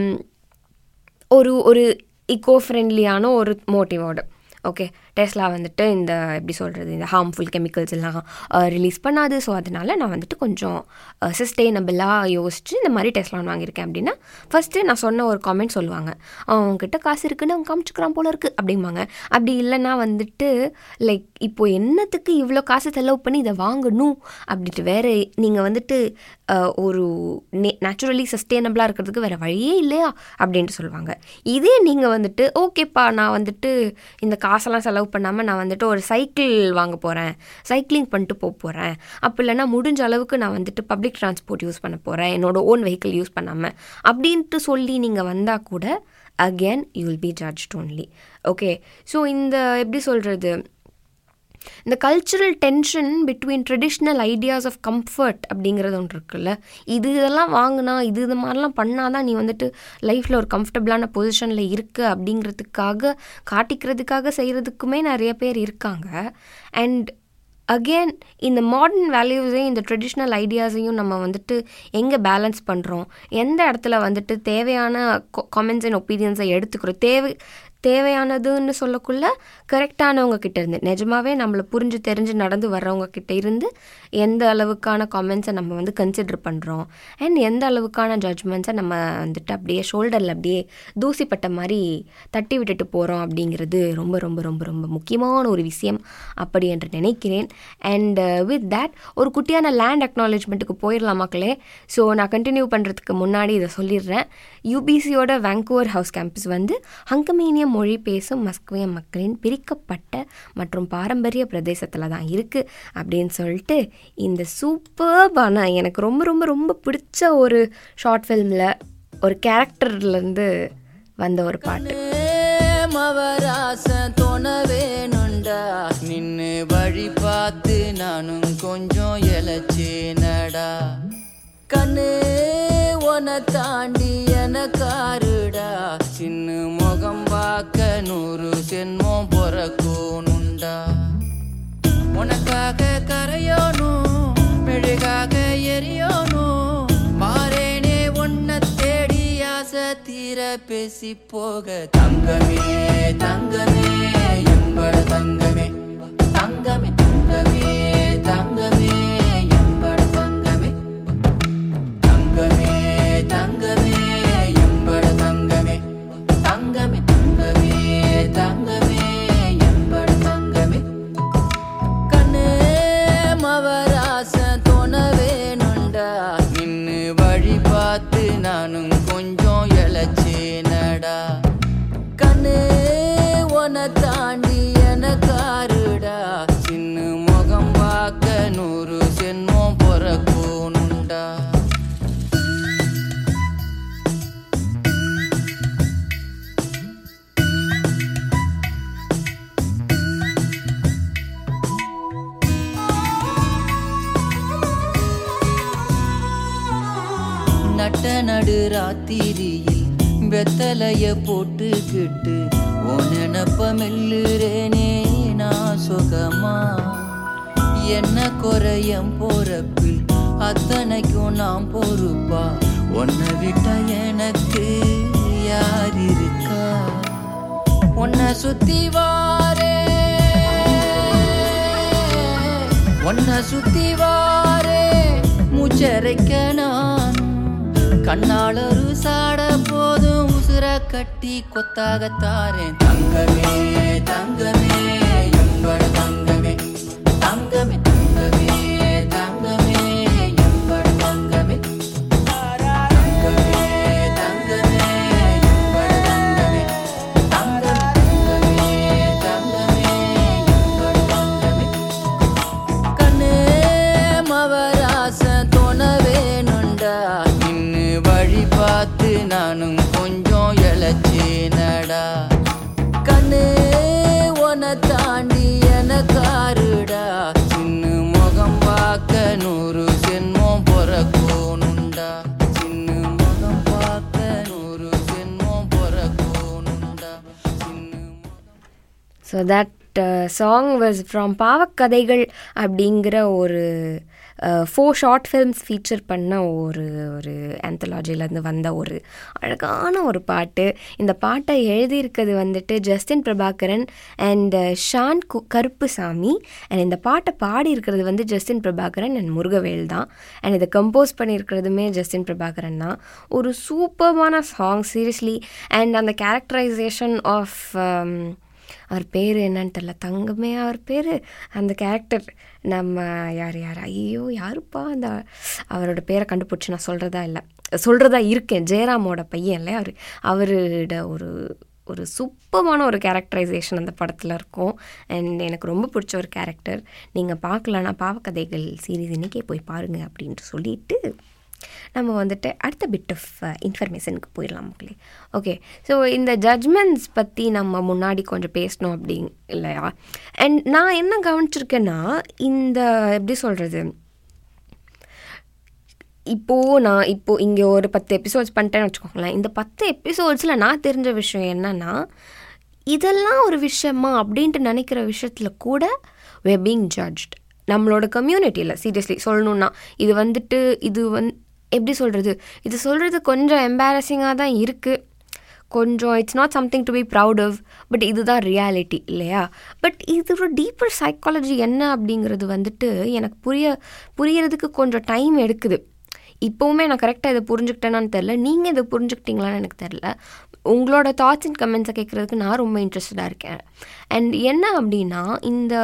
ஒரு ஒரு இக்கோ ஃப்ரெண்ட்லியான ஒரு மோட்டிவோட ஓகே டெஸ்லா வந்துட்டு இந்த எப்படி சொல்கிறது இந்த ஹார்ம்ஃபுல் கெமிக்கல்ஸ் எல்லாம் ரிலீஸ் பண்ணாது ஸோ அதனால நான் வந்துட்டு கொஞ்சம் சஸ்டெயினபிளாக யோசிச்சு இந்த மாதிரி டெஸ்லான் வாங்கியிருக்கேன் அப்படின்னா ஃபஸ்ட்டு நான் சொன்ன ஒரு காமெண்ட் சொல்லுவாங்க அவங்ககிட்ட காசு இருக்குன்னு அவங்க காமிச்சுக்கிறான் போல இருக்குது அப்படிம்பாங்க அப்படி இல்லைன்னா வந்துட்டு லைக் இப்போ என்னத்துக்கு இவ்வளோ காசு செலவு பண்ணி இதை வாங்கணும் அப்படின்ட்டு வேறு நீங்கள் வந்துட்டு அஹ், ஒரு நே நேச்சுரலி சஸ்டெயினபிளாக இருக்கிறதுக்கு வேறு வழியே இல்லையா அப்படின்ட்டு சொல்லுவாங்க இதே நீங்கள் வந்துட்டு ஓகேப்பா நான் வந்துட்டு இந்த காசெல்லாம் செலவு பண்ணாமல் நான் வந்துட்டு ஒரு சைக்கிள் வாங்க போகிறேன் சைக்கிளிங் பண்ணிட்டு போக போகிறேன் அப்போ இல்லைன்னா முடிஞ்ச அளவுக்கு நான் வந்துட்டு பப்ளிக் டிரான்ஸ்போர்ட் யூஸ் பண்ண போகிறேன் என்னோட ஓன் வெஹிக்கிள் யூஸ் பண்ணாமல் அப்படின்ட்டு சொல்லி நீங்கள் வந்தால் கூட again you will be judged only okay so இந்த எப்படி சொல்கிறது இந்த cultural tension between traditional ideas of comfort அப்படிங்கிறது ஒன்று இருக்குல்ல இது இதெல்லாம் வாங்கினா இது இது மாதிரிலாம் பண்ணாதான் நீ வந்துட்டு லைஃப்பில் ஒரு கம்ஃபர்டபுளான பொசிஷனில் இருக்க அப்படிங்கிறதுக்காக காட்டிக்கிறதுக்காக செய்கிறதுக்குமே நிறைய பேர் இருக்காங்க அண்ட் அகெயின் இந்த மாடர்ன் வேல்யூஸையும் இந்த ட்ரெடிஷ்னல் ஐடியாஸையும் நம்ம வந்துட்டு எங்கே பேலன்ஸ் பண்ணுறோம் எந்த இடத்துல வந்துட்டு தேவையான கமெண்ட்ஸ் அண்ட் ஒப்பீனியன்ஸை எடுத்துக்கிறோம் தேவை தேவையானதுன்னு சொல்லக்குள்ள கரெக்டானவங்க கிட்ட இருந்து நிஜமாவே நம்மளை புரிஞ்சு தெரிஞ்சு நடந்து வர்றவங்க கிட்ட இருந்து எந்த அளவுக்கான காமெண்ட்ஸை நம்ம வந்து கன்சிடர் பண்ணுறோம் அண்ட் எந்த அளவுக்கான ஜட்ஜ்மெண்ட்ஸை நம்ம வந்துட்டு அப்படியே ஷோல்டரில் அப்படியே தூசிப்பட்ட மாதிரி தட்டி விட்டுட்டு போகிறோம் அப்படிங்கிறது ரொம்ப ரொம்ப ரொம்ப ரொம்ப முக்கியமான ஒரு விஷயம் அப்படி என்று நினைக்கிறேன் அண்ட் வித் தேட் ஒரு குட்டியான லேண்ட் அக்னாலேஜ்மெண்ட்டுக்கு போயிடலாம் மக்களே ஸோ நான் கண்டினியூ பண்ணுறதுக்கு முன்னாடி இதை சொல்லிடுறேன் யூபிசியோட வேங்கூவர் ஹவுஸ் கேம்பஸ் வந்து ஹங்கமீனிய மொழி பேசும் மஸ்குவிய மக்களின் பிரிக்கப்பட்ட மற்றும் பாரம்பரிய பிரதேசத்தில் தான் இருக்குது அப்படின்னு சொல்லிட்டு இந்த சூப்பர்பான எனக்கு ரொம்ப ரொம்ப ரொம்ப பிடிச்ச ஒரு ஷார்ட் ஃபில்மில் ஒரு கேரக்டர்லேருந்து வந்த ஒரு பாட்டு மவராசன் தோண வேணுண்டா நின்னு வழி பார்த்து நானும் கொஞ்சம் இழைச்சேனடா கண்ணு உன தாண்டி எனக்காருடா சின்ன முகம் பார்க்க நூறு சென்மம் பொறக்கணுண்டா உனக்காக கரையோனும் மெழுகாக எரியோனும் மாறேனே உன்னை தேடி ஆசை தீர பேசி போக தங்கமே தங்கமே எம்பட தங்கமே தங்கமே தங்கமே தங்கமே எம்பட தங்கமே தங்கமே தங்கமே எம்பட தங்கமே தங்கமே தங்கமே தங்கமே எம்பட தங்கமே கண்ணே மவராசன் தோண வேணுண்டா நின்னு வழி பார்த்து நானும் கொஞ்சம் இழைச்சேனடா கண்ணே உன தாண்டி எனக்காருடா சின்ன முகம் பார்க்க நூறு சென்மம் பொறக்கணுண்டா நட்ட நடு ராத்திரியில் வெத்தலைய போட்டுக்கிட்டு உன் நினப்ப மெல்லுறேனே நான் சுகமா என்ன குறையம் போறப்பில் அத்தனைக்கும் நான் பொறுப்பா உன்னை விட்டா எனக்கு யார் இருக்கா உன்னை சுத்தி வாரே உன்னை சுத்தி வாரே மூச்சரைக்க நான் கண்ணால் ஒரு சாட போதும் உசுர கட்டி கொத்தாக தாரேன் தங்கமே தங்கமே எம்பட தங்கமே தங்கமே தங்கமே தங்கமே எம்பட தங்கமே தங்கமே தங்கமே எம்பட தங்கமே தங்கமே தங்கமே எம்பட தங்கமே கண்ணே மவராசன் தோண வேணுண்டா இன்னு வழி பார்த்து நானும் கொஞ்சம் இழைச்சேனடா கண்ணே உன தாண்டி எனக்காருடா சின்ன முகம் பார்க்க நூறு சென்மம் பொறக்கணுண்டா சின்ன முகம் பார்க்க நூறு சென்மம் பொறக்கணுண்டா சின்ன முகம் so that song was from Paavakadhaigal அப்படிங்கிற ஒரு ஃபோர் ஷார்ட் ஃபில்ம்ஸ் ஃபீச்சர் பண்ண ஒரு ஒரு ஆந்தாலஜிலேருந்து வந்த ஒரு அழகான ஒரு பாட்டு இந்த பாட்டை எழுதியிருக்கிறது வந்துட்டு ஜஸ்டின் பிரபாகரன் அண்ட் ஷான் கு கருப்புசாமி அண்ட் இந்த பாட்டை பாடியிருக்கிறது வந்து ஜஸ்டின் பிரபாகரன் அண்ட் முருகவேல் தான் அண்ட் இதை கம்போஸ் பண்ணியிருக்கிறதுமே ஜஸ்டின் பிரபாகரன் தான் ஒரு சூப்பர்பான சாங் சீரியஸ்லி அண்ட் அந்த கேரக்டரைசேஷன் ஆஃப் அவர் பேர் என்னன்னு தெரில தங்கமே அவர் பேர் அந்த கேரக்டர் நம்ம யார் யார் ஐயோ யாருப்பா அந்த அவரோட பேரை கண்டுபிடிச்சி நான் சொல்கிறதா இல்லை சொல்கிறதா இருக்கேன் ஜெயராமோட பையன் இல்லை அவர் அவரோட ஒரு ஒரு சூப்பமான ஒரு கேரக்டரைசேஷன் அந்த படத்தில் இருக்கும் அண்ட் எனக்கு ரொம்ப பிடிச்ச ஒரு கேரக்டர் நீங்கள் பார்க்கலன்னா பாவக்கதைகள் சீரீஸ் இன்றைக்கே போய் பாருங்கள் அப்படின்ட்டு சொல்லிட்டு நம்ம வந்துட்டு அடுத்த பிட் ஆஃப் இன்ஃபர்மேஷனுக்கு போயிடலாம் மக்களே ஓகே ஸோ இந்த ஜட்ஜ்மெண்ட்ஸ் பற்றி நம்ம முன்னாடி கொஞ்சம் பேசணும் அப்படி இல்லையா அண்ட் நான் என்ன கவனிச்சிருக்கேன்னா இந்த எப்படி சொல்கிறது இப்போது நான் இப்போது இங்கே ஒரு பத்து எபிசோட்ஸ் பண்ணிட்டேன்னு வச்சுக்கோங்களேன் இந்த பத்து எபிசோட்ஸில் நான் தெரிஞ்ச விஷயம் என்னென்னா இதெல்லாம் ஒரு விஷயமா அப்படின்ட்டு நினைக்கிற விஷயத்தில் கூட we're being judged நம்மளோட கம்யூனிட்டியில் சீரியஸ்லி சொல்லணுன்னா இது வந்துட்டு இது வந் எப்படி சொல்கிறது இது சொல்கிறது கொஞ்சம் எம்பாரசிங்காக தான் இருக்குது கொஞ்சம் it's not something to be proud of but இதுதான் ரியாலிட்டி இல்லையா பட் இதோட டீப்பர் சைக்காலஜி என்ன அப்படிங்கிறது வந்துட்டு எனக்கு புரிய புரியறதுக்கு கொஞ்சம் டைம் எடுக்குது இப்போவுமே நான் கரெக்டாக இதை புரிஞ்சுக்கிட்டேனான்னு தெரில நீங்கள் இதை புரிஞ்சுக்கிட்டீங்களான்னு எனக்கு தெரில உங்களோட தாட்ஸ் அண்ட் கமெண்ட்ஸை கேட்குறதுக்கு நான் ரொம்ப இன்ட்ரெஸ்டடாக இருக்கேன் அண்ட் என்ன அப்படின்னா இந்த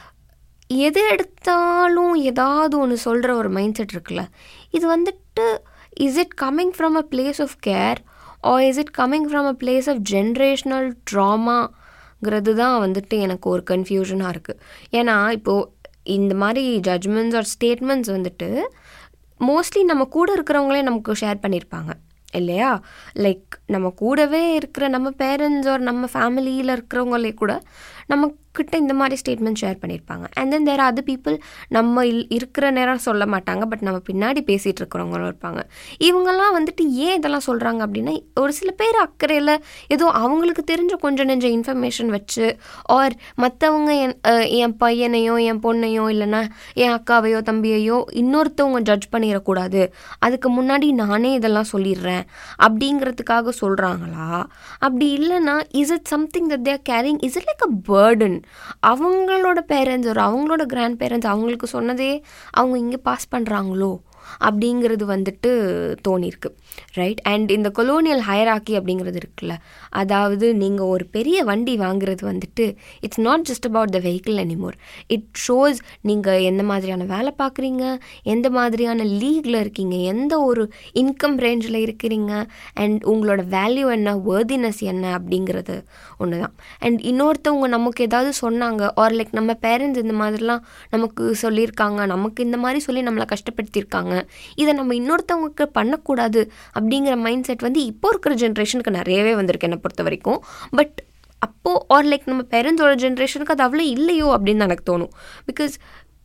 எது எடுத்தாலும் ஏதாவது ஒன்று சொல்கிற ஒரு மைண்ட் செட் இருக்குல்ல இது வந்துட்டு is it coming from a place of care or is it coming from a place of generational ட்ராமாங்கிறது தான் வந்துட்டு எனக்கு ஒரு கன்ஃபியூஷனாக இருக்குது ஏன்னா இப்போது இந்த மாதிரி ஜட்ஜ்மெண்ட்ஸ் ஆர் ஸ்டேட்மெண்ட்ஸ் வந்துட்டு மோஸ்ட்லி நம்ம கூட இருக்கிறவங்களே நமக்கு ஷேர் பண்ணியிருப்பாங்க இல்லையா லைக் நம்ம கூடவே இருக்கிற நம்ம பேரண்ட்ஸ் ஆர் நம்ம ஃபேமிலியில் இருக்கிறவங்களே கூட நம்மக்கிட்ட இந்த மாதிரி ஸ்டேட்மெண்ட் ஷேர் பண்ணியிருப்பாங்க and then there other people நம்ம இல் இருக்கிற நேரம் சொல்ல மாட்டாங்க பட் நம்ம பின்னாடி பேசிகிட்டு இருக்கிறவங்களும் இருப்பாங்க இவங்கெல்லாம் வந்துட்டு ஏன் இதெல்லாம் சொல்கிறாங்க அப்படின்னா ஒரு சில பேர் அக்கறையில் ஏதோ அவங்களுக்கு தெரிஞ்ச கொஞ்சம் நெஞ்ச இன்ஃபர்மேஷன் வச்சு ஆர் மற்றவங்க என் அஹ், என் பையனையோ என் பொண்ணையோ இல்லைன்னா என் அக்காவையோ தம்பியையோ இன்னொருத்தவங்க ஜட்ஜ் பண்ணிடக்கூடாது அதுக்கு முன்னாடி நானே இதெல்லாம் சொல்லிடுறேன் அப்படிங்கிறதுக்காக சொல்கிறாங்களா அப்படி இல்லைன்னா is it something that there caring is it like a burden அவங்களோட பேரண்ட்ஸ் ஒரு அவங்களோட கிராண்ட் பேரண்ட்ஸ் அவங்களுக்கு சொன்னதே அவங்க இங்கே பாஸ் பண்ணுறாங்களோ அப்படிங்கிறது வந்துட்டு தோணியிருக்கு ரைட் அண்ட் இந்த கொலோனியல் ஹயராக்கி அப்படிங்கிறது இருக்குல்ல அதாவது நீங்கள் ஒரு பெரிய வண்டி வாங்குறது வந்துட்டு it's not just about the vehicle anymore it shows நீங்கள் எந்த மாதிரியான வேலை பார்க்குறீங்க எந்த மாதிரியான லீக்ல இருக்கீங்க எந்த ஒரு இன்கம் ரேஞ்சில் இருக்கிறீங்க அண்ட் உங்களோட வேல்யூ என்ன வேர்தினஸ் என்ன அப்படிங்கிறது ஒன்று தான் அண்ட் இன்னொருத்தவங்க நமக்கு ஏதாவது சொன்னாங்க ஆர் லைக் நம்ம பேரண்ட்ஸ் இந்த மாதிரிலாம் நமக்கு சொல்லியிருக்காங்க நமக்கு இந்த மாதிரி சொல்லி நம்மளை கஷ்டப்படுத்தியிருக்காங்க இதை நம்ம இன்னொருத்தவங்களுக்கு பண்ணக்கூடாது அப்படிங்கிற மைண்ட் செட் வந்து இப்போ இருக்கிற ஜென்ரேஷனுக்கு நிறையவே வந்திருக்கு என்னை பொறுத்த வரைக்கும் பட் அப்போது ஆர் லைக் நம்ம பேரண்ட்ஸோட ஜென்ரேஷனுக்கு அது அவ்வளோ இல்லையோ அப்படின்னு எனக்கு தோணும் பிகாஸ்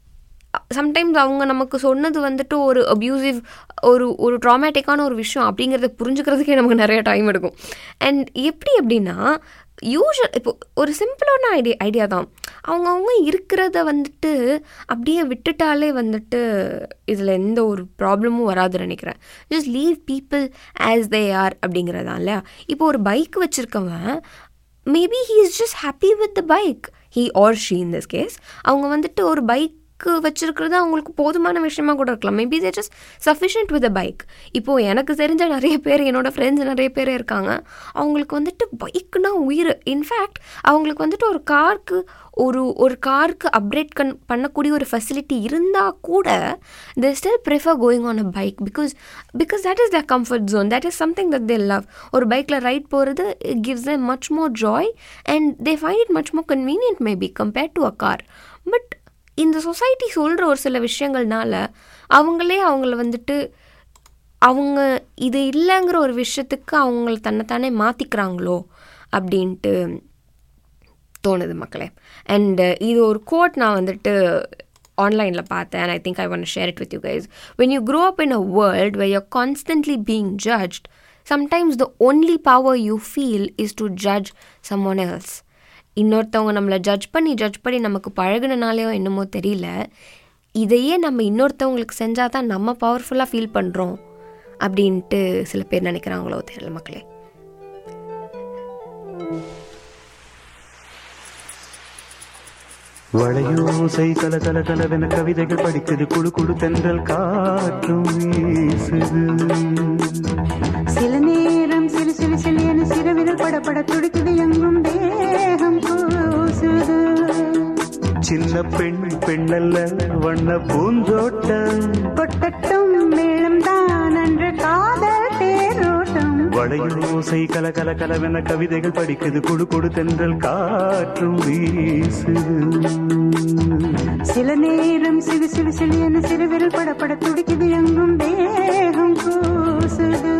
சம்டைம்ஸ் அவங்க நமக்கு சொன்னது வந்துட்டு ஒரு அப்யூசிவ் ஒரு ஒரு ட்ராமேட்டிக்கான ஒரு விஷயம் அப்படிங்கிறத புரிஞ்சுக்கிறதுக்கே நமக்கு நிறைய டைம் எடுக்கும் அண்ட் எப்படி அப்படின்னா யூஷுவல் இப்போ ஒரு சிம்பிளான ஐடியா ஐடியா தான் அவங்கவுங்க இருக்கிறத வந்துட்டு அப்படியே விட்டுட்டாலே வந்துட்டு இதில் எந்த ஒரு ப்ராப்ளமும் வராதுன்னு நினைக்கிறேன் just leave people as they are அப்படிங்கிறதான் இல்லையா இப்போ ஒரு பைக் வச்சுருக்கவன் maybe he is just happy with the bike he or she in this case அவங்க வந்துட்டு ஒரு பைக் வச்சிருக்கிறது அவங்களுக்கு போதுமான விஷயமா கூட இருக்கலாம் maybe they just sufficient with a bike இப்போது எனக்கு தெரிஞ்ச நிறைய பேர் என்னோட ஃப்ரெண்ட்ஸ் நிறைய பேர் இருக்காங்க அவங்களுக்கு வந்துட்டு பைக்குனா உயிர் இன்ஃபேக்ட் அவங்களுக்கு வந்துட்டு ஒரு காருக்கு ஒரு ஒரு காருக்கு அப்டேட் கண் பண்ணக்கூடிய ஒரு ஃபெசிலிட்டி இருந்தால் கூட they still prefer going on a bike because because that is the comfort zone that is something that they love ஒரு பைக்கில் ரைட் போகிறது gives them much more joy and they find it much more convenient maybe compared to a car but இந்த society சொல்கிற ஒரு சில விஷயங்கள்னால அவங்களே அவங்கள வந்துட்டு அவங்க இது இல்லைங்கிற ஒரு விஷயத்துக்கு அவங்கள தன்னைத்தானே மாற்றிக்கிறாங்களோ அப்படின்ட்டு தோணுது மக்களே அண்ட் இது ஒரு கோட் நான் வந்துட்டு ஆன்லைனில் பார்த்தேன் and I think I want to share it with you guys. When you grow up in a world where you're constantly being judged, sometimes the only power you feel is to judge someone else. இன்னொருத்தவங்க நம்மளை judge பண்ணி judge பண்ணி நமக்கு பழகுனனாலேயோ என்னமோ தெரியல இதையே நம்ம இன்னொருத்தவங்களுக்கு செஞ்சால் தான் நம்ம பவர்ஃபுல்லாக ஃபீல் பண்ணுறோம் அப்படின்ட்டு சில பேர் நினைக்கிறாங்களோ தெரியல மக்களே வளையோசை கல கல கலவென கவிதைகள் படிக்குது குழு குழு தென்றல் காற்றும் வீசுது சில நேரம் சிலு சிலு சிலு என சிறுவிரல் படபட துடிக்குது எங்கும் தேகம் கூசுது சின்ன பெண் பெண்ணல்ல வண்ண பூந்தோட்டம் கொட்டட்டும் மேளம் தான் அன்று காதல் தேரோட்டம் வளையோசை கல கல கலவென கவிதைகள் படிக்குது குழு குழு தென்றல் காற்றும் வீசுது சில நேரம் சிலு சிலு சிலு என சிறுவிரல் படபட துடிக்குது எங்கும் தேகம் கூசுது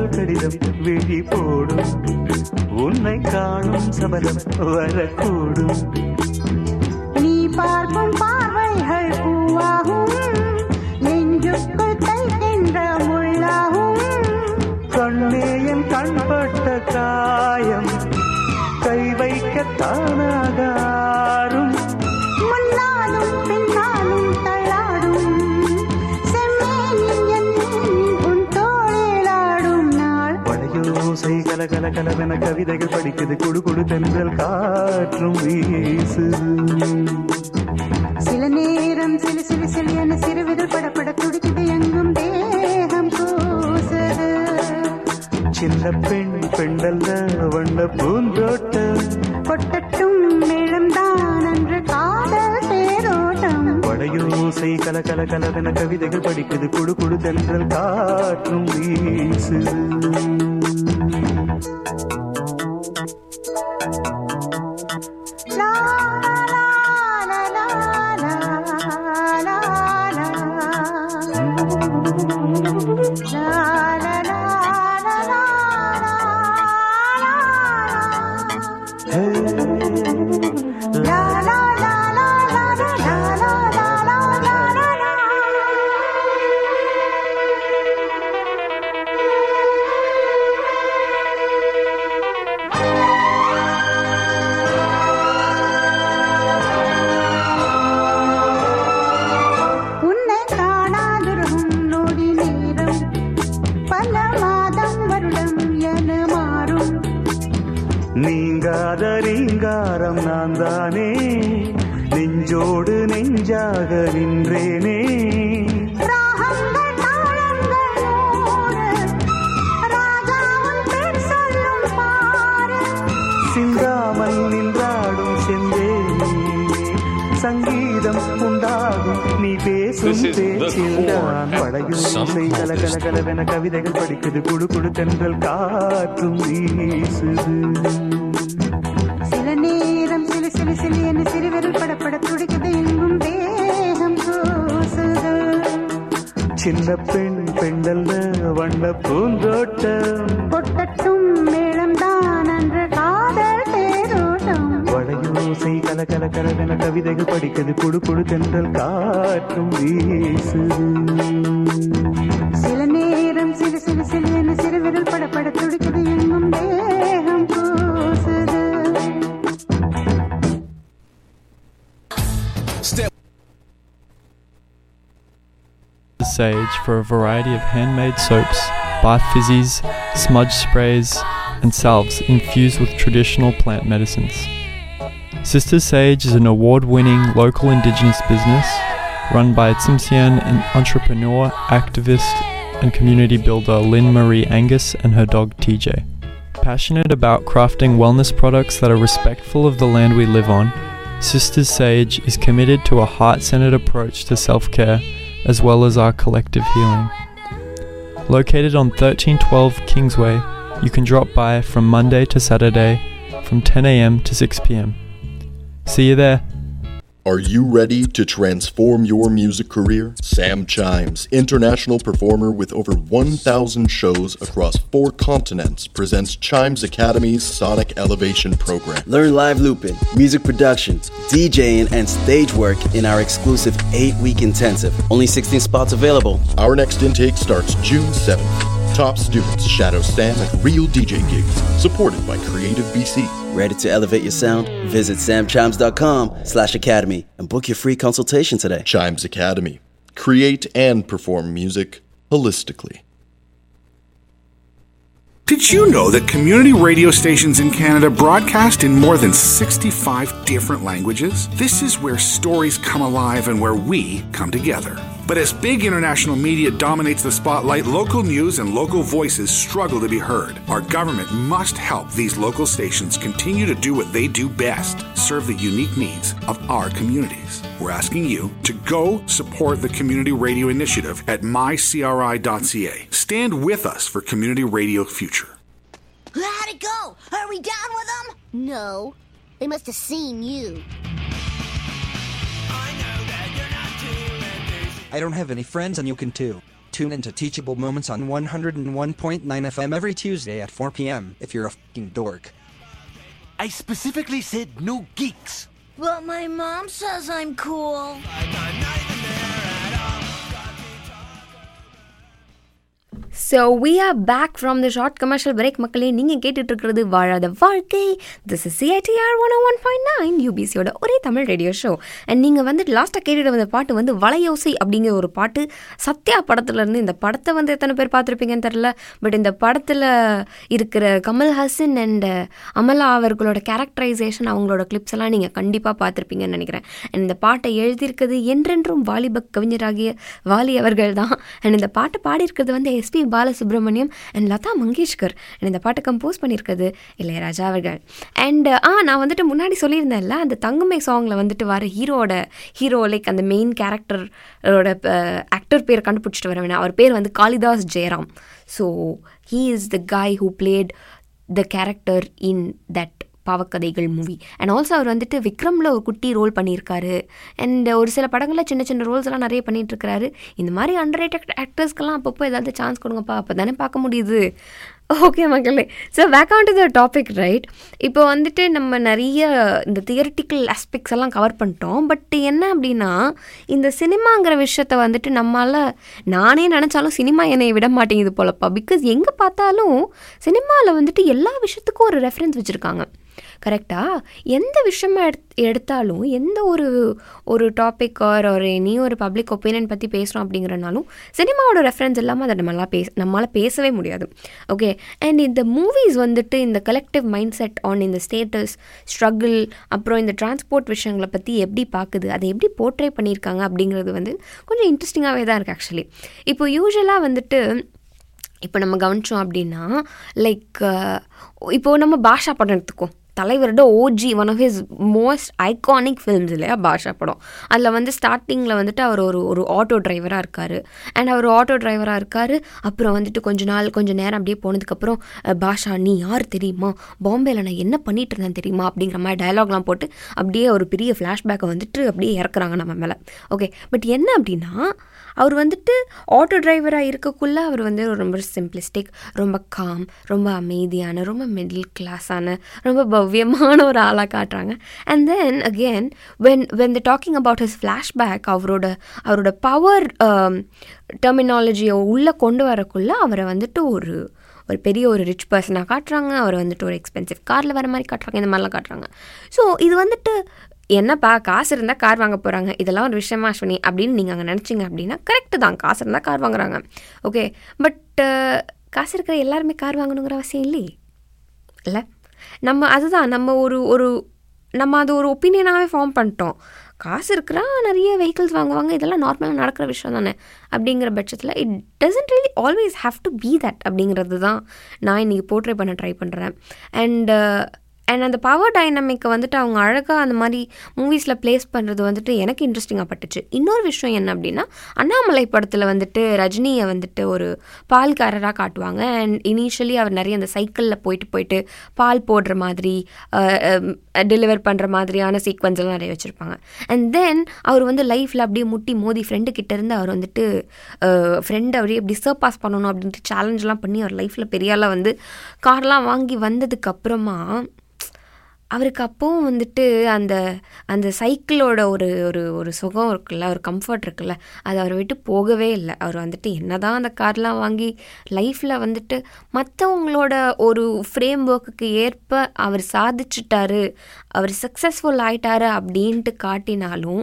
கடிதம் விழி போடும் உன்னை காணும் சபலம் வரக்கூடும் நீ பார்க்கும் பார்வைகள் பூவாகும் நெஞ்சுக்குள் தைக்கின்ற முள்ளாகும் கண்ணே என் கண்பட்ட காயம் கை வைக்கத்தானாகாரும் முன்னாலும் பின்னாலும் தள்ளாடும் செம்மேனில் என் மேனில் உன் தோளிலாடும் நாள் படையோசை கல கல கலவென கவிதைகள் படிக்குது குடு குடு தென்றல் காற்றும் வீசுது சில நேரம் சிலு சிலு சிலு என சிறுவிரல் படப்பட துடிக்குது எங்கும் தேகம் கூசுது சின்ன பெண் பெண்டல்ல வண்ண பூந்தோட்டம் கொட்டட்டும் மேளம்தான் அன்று காதல் தேரோட்டம் படையோசை கல கல கலவென கவிதைகள் படிக்குது குடு குடு தென்றல் காற்றும் வீசுது லா, லா, லா, லா, லா, லா, லா. லா, லா, லா, லா, லா, லா, லா, லா, லா, லா, லா, லா, லா, லா, லா, லா, லா. உன்னை காணாதிருக்கும் நொடி நேரம் பல மாதம் வருடம் என மாறும் நீங்காத ரீங்காரம் நான் தானே நெஞ்சோடு நெஞ்சாக நின்றேனே ராகங்கள் தாளங்கள் நூறு ராஜாவும் பேர் சொல்லும் பாரு சிந்தாமல் நின்றாடும் செந்தேனே சங்கீதம் உண்டாகும் நீ பேசும் This is the பேச்சில்தான் core படையோசை and கல கல some கலவென கவிதைகள் படிக்குது குடு குடு தென்றல் காற்றும் வீசுது சில நேரம் சிலு சிலு சிலு என சிறுவிரல் படப்பட துடிக்குது எங்கும் தேகம் கூசுது சின்ன பெண் பெண்டல்ல வண்ண பூந்தோட்டம் கொட்டட்டும் மேளம்தான் அன்று காதல் தேரோட்டம் வளையோசை கல கல கலவென கவிதைகள் படிக்குது குடு குடு தென்றல் காற்றும் வீசுது சில நேரம் சிலு சிலு சிலு என சிறுவிரல் படப்பட துடிக்குது எங்கும் தேகம் கூசுது Sage for a variety of handmade soaps, bath fizzies, smudge sprays, and salves infused with traditional plant medicines. Sister Sage is an award winning local indigenous business run by Tsimshian an entrepreneur, activist, and community builder Lynn Marie Angus and her dog TJ. Passionate about crafting wellness products that are respectful of the land we live on, Sisters Sage is committed to a heart centered approach to self care as well as our collective healing. Located on 1312 Kingsway, you can drop by from Monday to Saturday from 10am to 6pm. See you there. Are you ready to transform your music career? Sam Chimes, international performer with over 1,000 shows across four continents, presents Chimes Academy's Sonic Elevation program. Learn live looping, music production, DJing, and stage work in our exclusive eight week intensive. Only 16 spots available. Our next intake starts June 7th. Top students shadow Sam at real DJ gigs, supported by Creative BC. Ready to elevate your sound? Visit samchimes.com slash academy and book your free consultation today. Chimes Academy. Create and perform music holistically. Did you know that community radio stations in Canada broadcast in more than 65 different languages? This is where stories come alive and where we come together. But as big international media dominates the spotlight, local news and local voices struggle to be heard. Our government must help these local stations continue to do what they do best serve the unique needs of our communities. We're asking you to go support the Community Radio Initiative at mycri.ca. Stand with us for Community Radio Future. How'd it go? Are we down with them? No. They must have seen you. I don't have any friends, and you can too. tune into Teachable Moments on 101.9 FM every Tuesday at 4 p.m. if you're a fucking dork. I specifically said no geeks. But my mom says I'm cool. So we are back from the short commercial break மக்களே நீங்கள் கேட்டுட்டு இருக்கிறது Vazhadha Vazhkai this is CITR one one point nine யூபிசியோட ஒரே Tamil radio show and நீங்கள் வந்து லாஸ்ட்டாக கேட்டுட்டு வந்த பாட்டு வந்து வளையோசை அப்படிங்கிற ஒரு பாட்டு சத்யா படத்துலேருந்து இந்த படத்தை வந்து எத்தனை பேர் பார்த்துருப்பீங்கன்னு தெரில பட் இந்த படத்தில் இருக்கிற கமல்ஹாசன் அண்ட் அமலா அவர்களோட கேரக்டரைசேஷன் அவங்களோட கிளிப்ஸ் எல்லாம் நீங்கள் கண்டிப்பாக பார்த்துருப்பீங்கன்னு நினைக்கிறேன் அண்ட் இந்த பாட்டை எழுதியிருக்கிறது என்றென்றும் வாலிப கவிஞராகிய வாலி அவர்கள் தான் அண்ட் இந்த பாட்டை பாடியிருக்கிறது வந்து SP Balasubrahmanyam and Lata Mangeshkar and இந்த பாட்டை கம்போஸ் பண்ணியிருக்கிறது இளையராஜா அவர்கள் அண்ட் ஆ நான் வந்துட்டு முன்னாடி சொல்லியிருந்தேன்ல அந்த தங்கமை சாங்கில் வந்துட்டு வர ஹீரோட ஹீரோ லைக் அந்த மெயின் கேரக்டரோட ஆக்டர் பேர் கண்டுபிடிச்சிட்டு வர வேணாம் அவர் பேர் வந்து Kalidas Jayaram so he is the guy who played the character in that Paava Kadhaigal movie and also அவர் வந்துட்டு விக்ரமில் ஒரு குட்டி ரோல் பண்ணியிருக்காரு அண்ட் ஒரு சில படங்களில் சின்ன சின்ன ரோல்ஸ் எல்லாம் நிறைய பண்ணிட்டு இருக்காரு இந்த மாதிரி அண்டர் ரேட்டட் ஆக்டர்ஸ்க்கெல்லாம் அப்பப்போ ஏதாவது சான்ஸ் கொடுங்கப்பா அப்போ தானே பார்க்க முடியுது ஓகே மக்களே so back on to the topic right இப்போ வந்துட்டு நம்ம நிறைய இந்த தியரிட்டிக்கல் ஆஸ்பெக்ட்ஸ் எல்லாம் கவர் பண்ணிட்டோம் பட் என்ன அப்படின்னா இந்த சினிமாங்கிற விஷயத்த வந்துட்டு நம்மளால் நானே நினச்சாலும் சினிமா என்னை விட மாட்டேங்குது போலப்பா பிகாஸ் எங்கே பார்த்தாலும் சினிமாவில் வந்துட்டு எல்லா விஷயத்துக்கும் ஒரு ரெஃபரன்ஸ் வச்சுருக்காங்க கரெக்டாக எந்த விஷயமா எடுத் எடுத்தாலும் எந்த ஒரு ஒரு டாபிக் ஆர் ஒரு நீ ஒரு பப்ளிக் ஒப்பீனியன் பற்றி பேசுகிறோம் அப்படிங்கிறனாலும் சினிமாவோட ரெஃபரன்ஸ் இல்லாமல் அதை நம்மளால் பேச நம்மளால் பேசவே முடியாது ஓகே அண்ட் இந்த மூவிஸ் வந்துட்டு இந்த கலெக்டிவ் மைண்ட் செட் ஆன் இந்த ஸ்டேட்டஸ் ஸ்ட்ரகிள் அப்புறம் இந்த டிரான்ஸ்போர்ட் விஷயங்களை பற்றி எப்படி பார்க்குது அதை எப்படி போர்ட்ரே பண்ணியிருக்காங்க அப்படிங்கிறது வந்து கொஞ்சம் இன்ட்ரெஸ்டிங்காகவே தான் இருக்குது ஆக்சுவலி இப்போ யூஸ்வலாக வந்துட்டு இப்போ நம்ம கவனிச்சோம் அப்படின்னா லைக் இப்போது நம்ம பாஷா படம் எடுத்துக்கோம் தலைவரோட OG one of his most iconic films இல்லையா பாஷா படம் அதில் வந்து ஸ்டார்டிங்கில் வந்துட்டு அவர் ஒரு ஒரு ஆட்டோ டிரைவராக இருக்கார் அண்ட் அவர் ஆட்டோ டிரைவராக இருக்கார் அப்புறம் வந்துட்டு கொஞ்ச நாள் கொஞ்சம் நேரம் அப்படியே போனதுக்கப்புறம் பாஷா நீ யார் தெரியுமா பாம்பேயில் நான் என்ன பண்ணிட்டு இருந்தேன் தெரியுமா அப்படிங்கிற மாதிரி டயலாக்லாம் போட்டு அப்படியே ஒரு பெரிய ஃப்ளாஷ்பேக்கை வந்துட்டு அப்படியே இறக்குறாங்க நம்ம மேலே ஓகே பட் என்ன அப்படின்னா அவர் வந்துட்டு ஆட்டோ டிரைவராக இருக்கக்குள்ளே அவர் வந்து ரொம்ப சிம்பிளிஸ்டிக் ரொம்ப காம் ரொம்ப அமைதியான ரொம்ப மிடில் கிளாஸான ரொம்ப பவ்யமான ஒரு ஆளாக காட்டுறாங்க and then again when when the talking about his flashback அவரோட அவரோட பவர் டெர்மினாலஜியை உள்ளே கொண்டு வரக்குள்ளே அவரை வந்துட்டு ஒரு ஒரு பெரிய ஒரு ரிச் பர்சனாக காட்டுறாங்க அவர் வந்துட்டு ஒரு எக்ஸ்பென்சிவ் காரில் வர மாதிரி காட்டுறாங்க இந்த மாதிரிலாம் காட்டுறாங்க ஸோ இது வந்துட்டு என்னப்பா காசு இருந்தால் கார் வாங்க போகிறாங்க இதெல்லாம் ஒரு விஷயமா அஸ்வினி அப்படின்னு நீங்கள் அங்கே நினச்சிங்க அப்படின்னா கரெக்டு தான் காசு இருந்தால் கார் வாங்குறாங்க ஓகே பட் காசு இருக்கிற எல்லாருமே கார் வாங்கணுங்கிற அவசியம் இல்லையே இல்லை நம்ம அதுதான் நம்ம ஒரு ஒரு நம்ம அது ஒரு ஒப்பீனியனாகவே ஃபார்ம் பண்ணிட்டோம் காசு இருக்கிறா நிறைய வெஹிக்கிள்ஸ் வாங்குவாங்க இதெல்லாம் நார்மலாக நடக்கிற விஷயம் தானே அப்படிங்கிற பட்சத்தில் it doesn't really always have to be that அப்படிங்கிறது தான் நான் இன்றைக்கி போர்ட்ரே பண்ண ட்ரை பண்ணுறேன் அண்ட் அண்ட் அந்த பவர் டைனமிக்கை வந்துட்டு அவங்க அழகாக அந்த மாதிரி மூவிஸில் ப்ளேஸ் பண்ணுறது வந்துட்டு எனக்கு இன்ட்ரெஸ்டிங்காக பட்டுச்சு இன்னொரு விஷயம் என்ன அப்படின்னா அண்ணாமலை படத்தில் வந்துட்டு ரஜினியை வந்துட்டு ஒரு பால்காரராக காட்டுவாங்க அண்ட் இனிஷியலி அவர் நிறைய அந்த சைக்கிளில் போயிட்டு போயிட்டு பால் போடுற மாதிரி டெலிவர் பண்ணுற மாதிரியான சீக்வன்ஸ் எல்லாம் நிறைய வச்சுருப்பாங்க அண்ட் தென் அவர் வந்து லைஃப்பில் அப்படியே முட்டி மோதி ஃப்ரெண்டு கிட்டேருந்து அவர் வந்துட்டு ஃப்ரெண்டை அப்படியே எப்படி சர்பாஸ் பண்ணணும் அப்படின்ட்டு சேலஞ்செலாம் பண்ணி அவர் லைஃப்பில் பெரியாலாம் வந்து கார்லாம் வாங்கி வந்ததுக்கப்புறமா அவருக்கு அப்போவும் வந்துட்டு அந்த அந்த சைக்கிளோட ஒரு ஒரு ஒரு சுகம் இருக்குல்ல ஒரு கம்ஃபர்ட் இருக்குல்ல அது அவரை விட்டு போகவே இல்லை அவர் வந்துட்டு என்ன தான் அந்த கார்லாம் வாங்கி லைஃப்பில் வந்துட்டு மற்றவங்களோட ஒரு ஃப்ரேம் ஒர்க்குக்கு ஏற்ப அவர் சாதிச்சிட்டாரு அவர் சக்ஸஸ்ஃபுல் ஆயிட்டாரு அப்படின்ட்டு காட்டினாலும்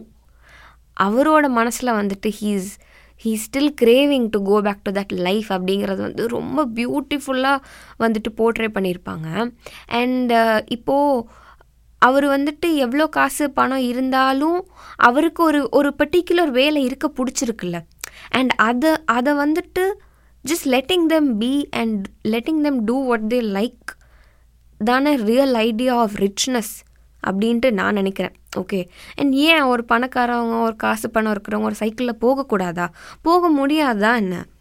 அவரோட மனசில் வந்துட்டு he's he still craving to go back to that life அப்படிங்கிறது வந்து ரொம்ப பியூட்டிஃபுல்லாக வந்துட்டு போர்ட்ரே பண்ணியிருப்பாங்க அண்ட் இப்போது அவர் வந்துட்டு எவ்வளோ காசு பணம் இருந்தாலும் அவருக்கு ஒரு ஒரு பர்டிகுலர் வேலை இருக்க பிடிச்சிருக்குல்ல அண்ட் அதை அதை வந்துட்டு just letting them be and letting them do what they like தானே ரியல் ஐடியா ஆஃப் ரிச்னஸ் அப்படின்ட்டு நான் நினைக்கிறேன் ஓகே அண்ட் ஏன் ஒரு பணக்காரவங்க ஒரு காசு பணம் இருக்கிறவங்க ஒரு சைக்கிளில் போகக்கூடாதா போக முடியாதா என்ன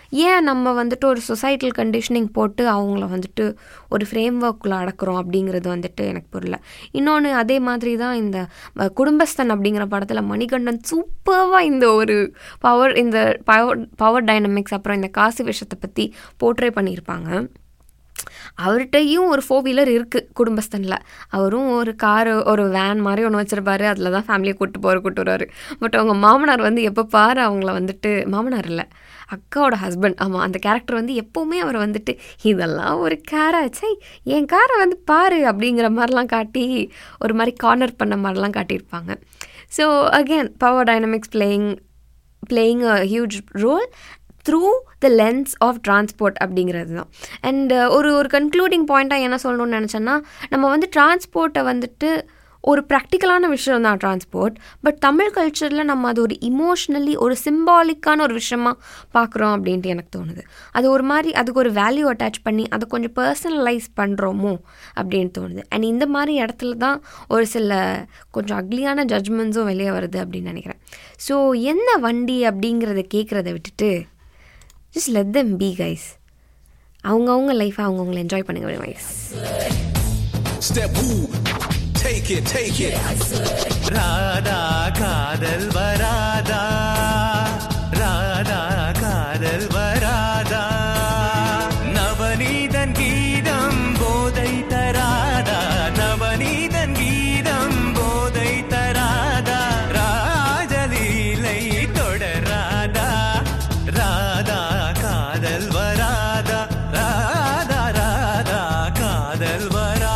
ஏன் நம்ம வந்துட்டு ஒரு சொசைட்டல் கண்டிஷனிங் போட்டு அவங்கள வந்துட்டு ஒரு ஃப்ரேம் ஒர்க்குள்ளே அடக்குறோம் அப்படிங்கிறது வந்துட்டு எனக்கு புரியல இன்னொன்று அதே மாதிரி தான் இந்த அஹ், குடும்பஸ்தன் அப்படிங்கிற படத்தில் மணிகண்டன் சூப்பராக இந்த ஒரு பவர் இந்த பவர் பவர் டைனமிக்ஸ் அப்புறம் இந்த காசு விஷயத்தை பற்றி போர்ட்ரே பண்ணியிருப்பாங்க அவர்கிட்டயும் ஒரு ஃபோர் வீலர் இருக்குது குடும்பஸ்தனில் அவரும் ஒரு காரு ஒரு வேன் மாதிரி ஒன்று வச்சுருப்பாரு அதில் தான் ஃபேமிலியை கூப்பிட்டு போகிற கூட்டு வருவார் பட் அவங்க மாமனார் வந்து எப்போ பாரு அவங்கள வந்துட்டு மாமனார் இல்லை அக்காவோட ஹஸ்பண்ட் ஆமாம் அந்த கேரக்டர் வந்து எப்போவுமே அவரை வந்துட்டு இதெல்லாம் ஒரு காரா சை என் காரை வந்து பாரு அப்படிங்கிற மாதிரிலாம் காட்டி ஒரு மாதிரி கார்னர் பண்ண மாதிரிலாம் காட்டியிருப்பாங்க so again power dynamics playing playing a huge role through the lens of transport அப்படிங்கிறது தான் அண்ட் ஒரு ஒரு கன்க்ளூடிங் பாயிண்ட்டாக என்ன சொல்லணும்னு நினச்சேன்னா நம்ம வந்து டிரான்ஸ்போர்ட்டை வந்துட்டு ஒரு ப்ராக்டிக்கலான விஷயம் தான் டிரான்ஸ்போர்ட் பட் தமிழ் கல்ச்சரில் நம்ம அது ஒரு இமோஷ்னலி ஒரு சிம்பாலிக்கான ஒரு விஷயமா பார்க்குறோம் அப்படின்ட்டு எனக்கு தோணுது அது ஒரு மாதிரி அதுக்கு ஒரு வேல்யூ அட்டாச் பண்ணி அதை கொஞ்சம் பர்சனலைஸ் பண்ணுறோமோ அப்படின்னு தோணுது அண்ட் இந்த மாதிரி இடத்துல தான் ஒரு சில கொஞ்சம் அக்லியான ஜட்ஜ்மெண்ட்ஸும் வெளியே வருது அப்படின்னு நினைக்கிறேன் ஸோ என்ன வண்டி அப்படிங்கிறத கேட்குறத விட்டுட்டு just let them be guys அவங்கவுங்க லைஃப்பை அவங்கவுங்கள என்ஜாய் பண்ணுங்க வைஸ் Step who? Take it, take it. Radha காதல் வராதா ராதா காதல் வராதா நவநீதன் கீதம் போதை தராதா நவநீதன் கீதம் போதை தராதா ராஜலீலை தொடராதா ராதா காதல் வராதா ராதா ராதா காதல் வராதா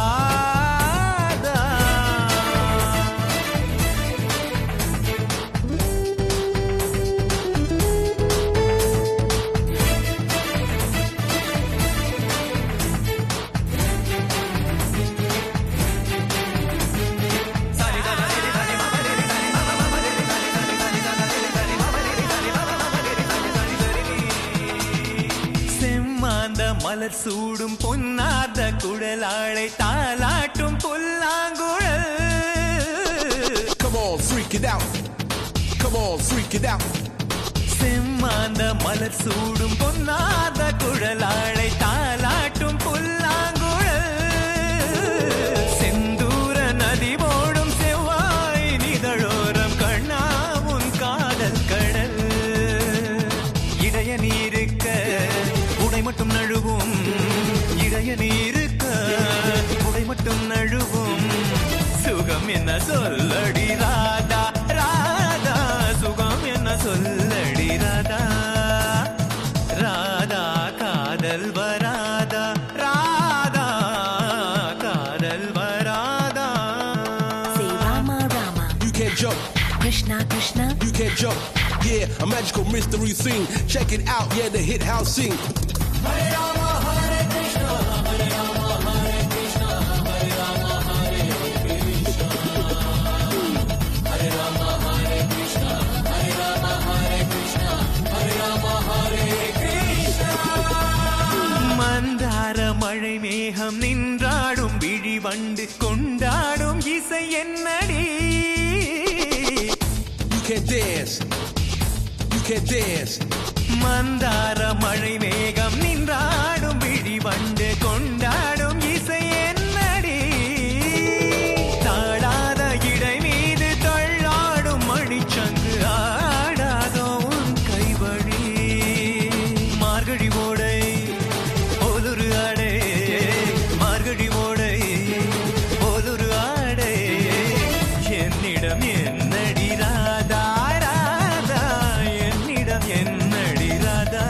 செம்மாந்த மலர் சூடும் பொன்னாத குழலாளை தாலாட்டும் புல்லாங்குழல் Come on, freak it out. Come on, freak it out. செம்மாந்த மலர் சூடும் பொன்னாத குழலாளை தாலாட்டும் புல்லாங்குழல் செந்தூர நதி ஓடும் செவ்வாய் நிதழோரம் கண்ணா உன் காதல் கடல் இடைய நீருக்க உடை மட்டும் நழுவும் இடைய நீருக்க உடை மட்டும் நழுவும் சுகம் என்ன சொல்லடி ராதா ராதா சுகம் என்ன சொல்லடி ராதா ராதா காதல் வராதா ராதா காதல் வராதா Say Rama Rama, You can't jump. Krishna Krishna. You can't jump. Yeah, a magical mystery scene. Check it out. Yeah, the hit house scene. மந்தார மழை மேகம் நின்றாடும் விழி வண்டு கொண்டாடும் இசை என்னடி You can't dance. You can't dance. மந்தார மழை மேகம் நின்றாடும் விழி வண்டு கொண்டாடும் இசை என்னடி தாழாத இடை மீது தள்ளாடும் மணிச்சங்கு ஆடாதோ உன் கைவழி மார்கழி ஓடை போலொரு ஆடை மார்கழி ஓடை போலொரு ஆடை என்னிடம் என்னடி ராதா ராதா என்னிடம் என்னடி ராதா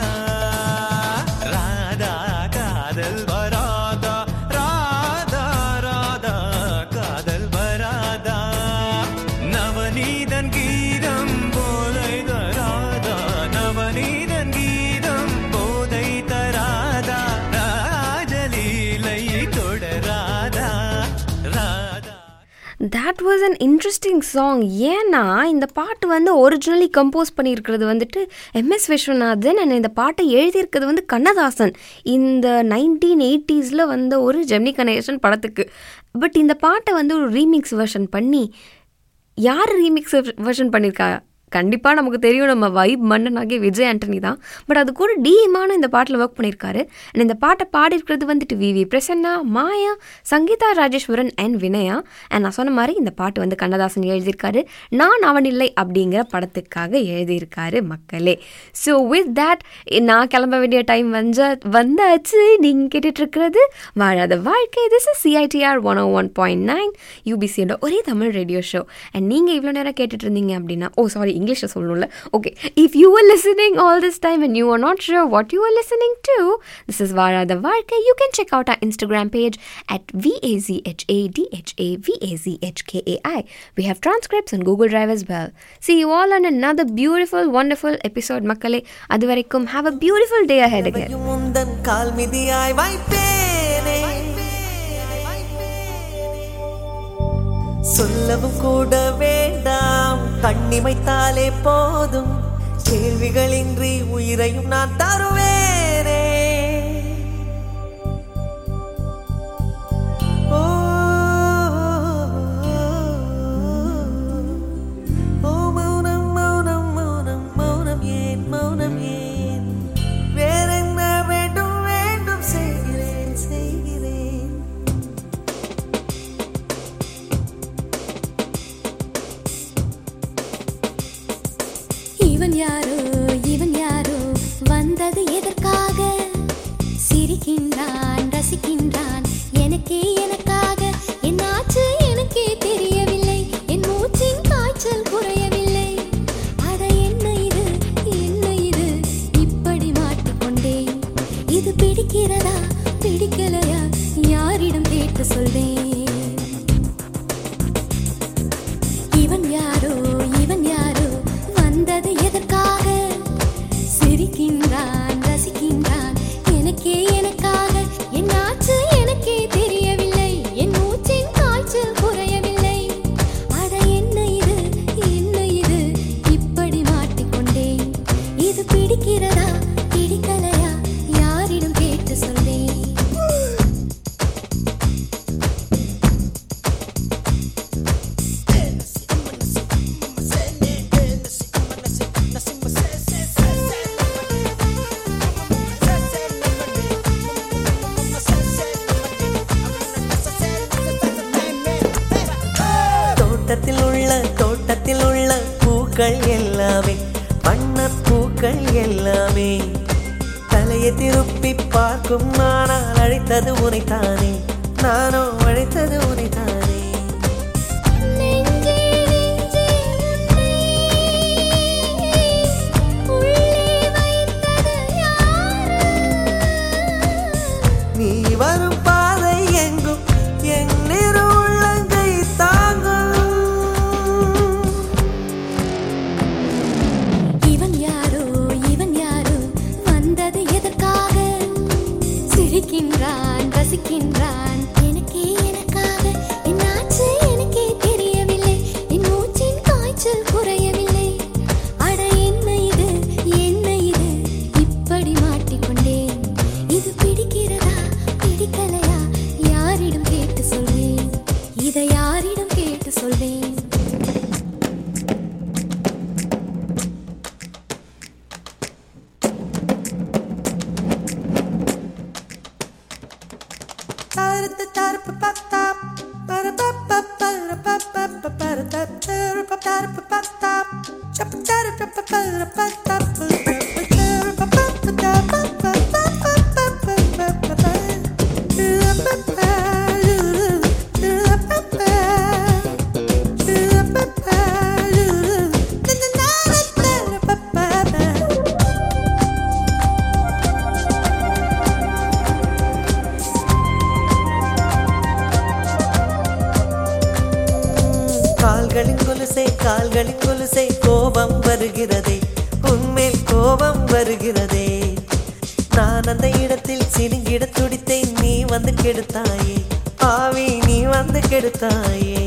ராதா காதல் வராதா ராதா ராதா காதல் வராதா நவநீதன் கீதம் போதை தராதா நவநீதன் கீதம் போதை தராதா ராஜலீலை தொடராதா Radha that was an interesting song ஏன்னா இந்த பாட்டு வந்து ஒரிஜினலி கம்போஸ் பண்ணியிருக்கிறது வந்துட்டு எம்எஸ் விஸ்வநாதன் அண்ட் இந்த பாட்டை எழுதியிருக்கிறது வந்து கண்ணதாசன் இந்த நைன்டீன் எயிட்டிஸில் வந்த ஒரு ஜெமினி கணேசன் படத்துக்கு பட் இந்த பாட்டை வந்து ஒரு ரீமிக்ஸ் வெர்ஷன் பண்ணி யார் ரீமிக்ஸ் வெர்ஷன் பண்ணியிருக்கா கண்டிப்பாக நமக்கு தெரியும் நம்ம வைப் மன்னனாகிய விஜய் ஆண்டனி தான் பட் அது கூட டிஎமான இந்த பாட்டில் ஒர்க் பண்ணியிருக்காரு அண்ட் இந்த பாட்டை பாடியிருக்கிறது வந்துட்டு V V Prasanna Maya Sangeetha Rajeswaran and Vinaya and நான் சொன்ன மாதிரி இந்த பாட்டு வந்து கண்ணதாசன் எழுதியிருக்காரு நான் அவன் இல்லை அப்படிங்கிற படத்துக்காக எழுதியிருக்காரு மக்களே ஸோ வித் தேட் நான் கிளம்ப வேண்டிய டைம் வந்தா வந்தாச்சு நீங்கள் கேட்டுட்ருக்கிறது வாழாத Vazhkai this is CITR one O one point nine யூபிசியோட ஒரே தமிழ் ரேடியோ ஷோ அண்ட் நீங்கள் இவ்வளோ நேரம் கேட்டுட்டு இருந்தீங்க அப்படின்னா ஓ சாரி இங்கிலீஷில் சொல்லணும்ல okay if you are listening all this time and you are not sure what you are listening to this is Vazhadha Vazhkai you can check out our Instagram page at VAZHADHA VAZHKAI. We have transcripts on Google Drive as well. See you all on another beautiful, wonderful episode, மக்களே அது வரைக்கும் have a beautiful day ahead again. உந்தன் கால் மிதியாய் வைப்பேனே சொல்லவும் கூட வேண்டாம் கண்ணிமைத்தாலே போதும் கேள்விகளின்றி உயிரையும் நான் தருவேனே ஓ, ஓ, மௌனம் மௌனம் மௌனம் மௌனம் ஏன் மௌனம் ஏன் வேறென்ன வேண்டும் வேண்டும் செய்கிறேன் செய்கிறேன் இவன் யாரோ இவன் யாரோ வந்தது எதற்காக சிரிக்கின்றான் ரசிக்கின்றான் எனக்கே எனக்காக என்னாச்சு எனக்கே தெரியவில்லை என் மூச்சின் காய்ச்சல் குறையவில்லை அட என்ன இது என்ன இது இப்படி மாட்டிக்கொண்டேன் இது பிடிக்கிறதா பிடிக்கலையா யாரிடம் கேட்டு சொல்வேன் இவன் யாரோ இவன் யாரோ வந்தது எதற்காக சிரிக்கின்றான் ரசிக்கின்றான் எனக்கே எனக்காக என்னாச்சு எனக்கே தெரியவில்லை என் மூச்சின் காய்ச்சல் குறையவில்லை அட என்ன இது என்ன இது இப்படி மாட்டிக்கொண்டேன் இது பிடிக்கிறதா பிடிக்கலையா யாரிடம் கேட்டு சொல்வேன் தோட்டத்தில் உள்ள தோட்டத்தில் உள்ள பூக்கள் எல்லாமே வண்ண பூக்கள் எல்லாமே தலையை திருப்பி பார்க்கும் ஆனால் அழைத்தது உனைத்தானே நானோ அழைத்தது உனைத்தானே நீ வரும் பாதை எங்கும் என் நிறு உள்ளங்கை தாங்கும் இவன் யாரோ இவன் யாரோ வந்தது எதற்காக சிரிக்கின்றான் ரசிக்கின்றான் எனக்கே எனக்காக என்னாச்சு எனக்கே தெரியவில்லை என் மூச்சின் காய்ச்சல் குறையவில்லை அட என்ன இது என்ன இது இப்படி மாட்டிக்கொண்டேன் இது பிடிக்கிறதா பிடிக்கலையா யாரிடம் கேட்டு சொல்வேன் இதை யாரிடம் கேட்டு சொல்வேன் கால்களின் கொலுசை கால்களின் கொலுசை கோபம் வருகிறதே உன்மேல் கோபம் வருகிறதே நான் அந்த இடத்தில் சினுங்கிட துடித்தேன் நீ வந்து கெடுத்தாயே ஆவி நீ வந்து கெடுத்தாயே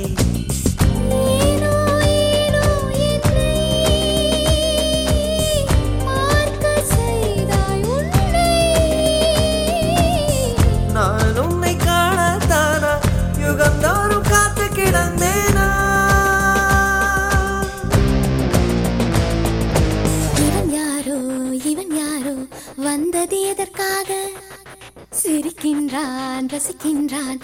நான் உன்னை காணத்தானா யுகந்தோறும் காத்து கிடந்தேனா ரசிக்கின்றான் ரசிக்கின்றான்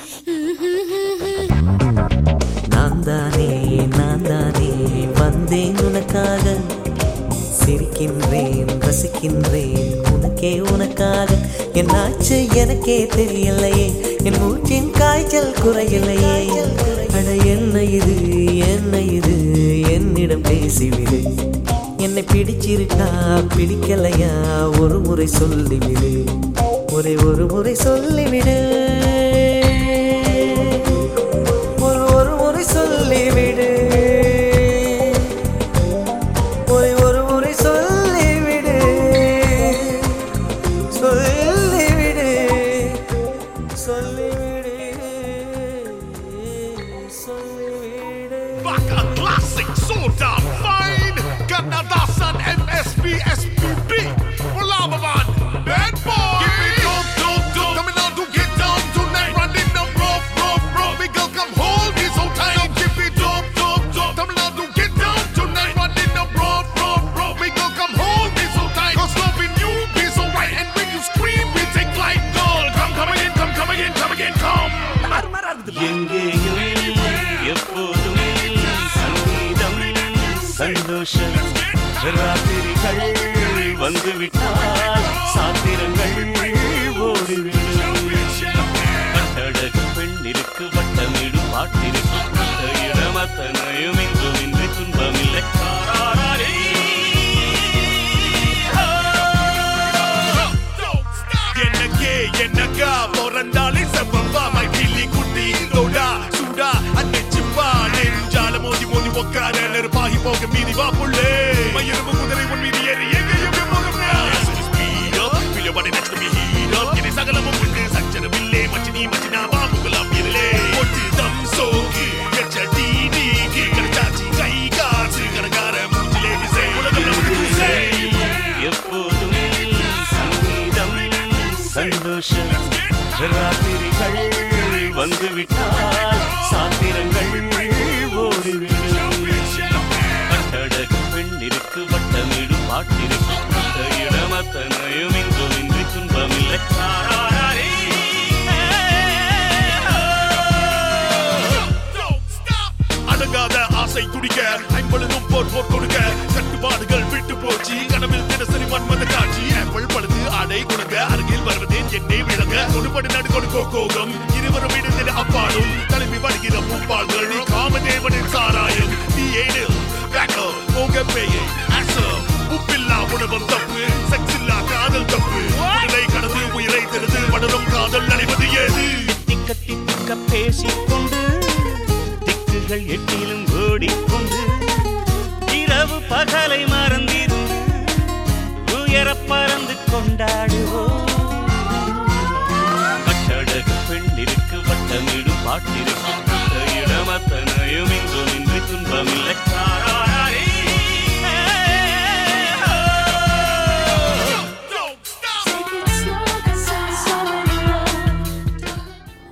நான் தானே நான் தானே வந்தேன் உனக்காக சிரிக்கின்றேன் ரசிக்கின்றேன் உனக்கே உனக்காக என்னாச்சு எனக்கே தெரியலையே என் மூச்சின் காய்ச்சல் குறையலையே அட என்ன இது என்ன இது என்னிடம் பேசிவிடு என்னை பிடிச்சிருக்கா பிடிக்கலையா ஒரு முறை சொல்லிவிடு ஒரே ஒரு முறை சொல்லிவிடு ஒரு ஒரு முறை சொல்லிவிடு ஒரே ஒரு முறை சொல்லிவிடு சொல்லிவிடு சொல்லிவிடு சொல்லிவிடு Baka Classic Soda Fine Canada Sun MSP SPB Mulavavan Bad Boy Give me dope dope dope Coming out to get down tonight Running the rough rough rough Big girl come hold me so tight Give me dope dope dope Coming out to get down tonight Running the rough rough rough Big girl come hold me so tight Cause loving you be so right And when you scream we take flight Girl come come again come come again come again come எங்கேயும் எப்போதும் சங்கீதம் சந்தோஷம் ராத்திரிகள் வந்துவிட்டால் சாத்திரங்கள் ஓடிவிடும் கட்டழகு பெண்ணிற்கு வட்டமிடும் பாட்டிற்கு அந்த இடம் அத்தனையும் இங்கும் இன்றி துன்பமில்லை தாராரே. என்னக்கே என்னக்கா பிறந்தாலே செவ்வா மகிழி குட்டி தோடா சூடா அன்னைச்சிப்பா நெஞ்சால மோதி மோதி உக்கார நெருப்பாகி போக மீறி வா புள்ளே மயிரும் குதிரை உன் மீறி ஏறி எங்கேயும் போகும் next to me heat up இனி சகலமும் உண்டு சச்சரவில்லை மச்சினி மச்சினா பாம்புகளாம் இருளே ஒட்டு தம் சோகு எச்சடி நீக்கி கரைச்சாச்சி கை காசு கரகார மூச்சிலே திசை உலகம் நமக்கு திசை எப்போதும் சங்கீதம் சந்தோஷம் ராத்திரிகள் வந்துவிட்டால் சாத்திரங்கள் ஓடிவிடும் கட்டழகு பெண்ணிற்கு வட்டமிடும் பாட்டிற்கு அந்த இடம் அத்தனையும் இங்கும் இன்றி துன்பமில்லை தாராரே. அடங்காத ஆசை துடிக்க ஐம்பொழுதும் போர் போர் கொடுக்க கட்டுப்பாடுகள் விட்டு போச்சு கனவில் தினசரி மன்மத காட்சி ஆப்பிள் பழுது ஆடை கொடுக்க அருகில் வருவது என்னை விளங்க கொடுபடி நடு கொடுக்கோ கோகம் இருவரும் இணைந்திட அப்பாலும் தலைமை வருகிற முப்பாள்கள் காமதேவனின் சாராயம் நீ ஏனில் பேக்கோ போக பேயை அசம் உப்பில்லா உணவம் தப்பு செக்ஸ் இல்லா காதல் தப்பு உடலை கடந்து உயிரை தெரிந்து வளரும் காதல் நடைவது ஏது திக்க திக்க பேசிக்கொண்டு திக்குகள் எட்டிலும் ஓடிக்கொண்டு இரவு பகலை மறந்திட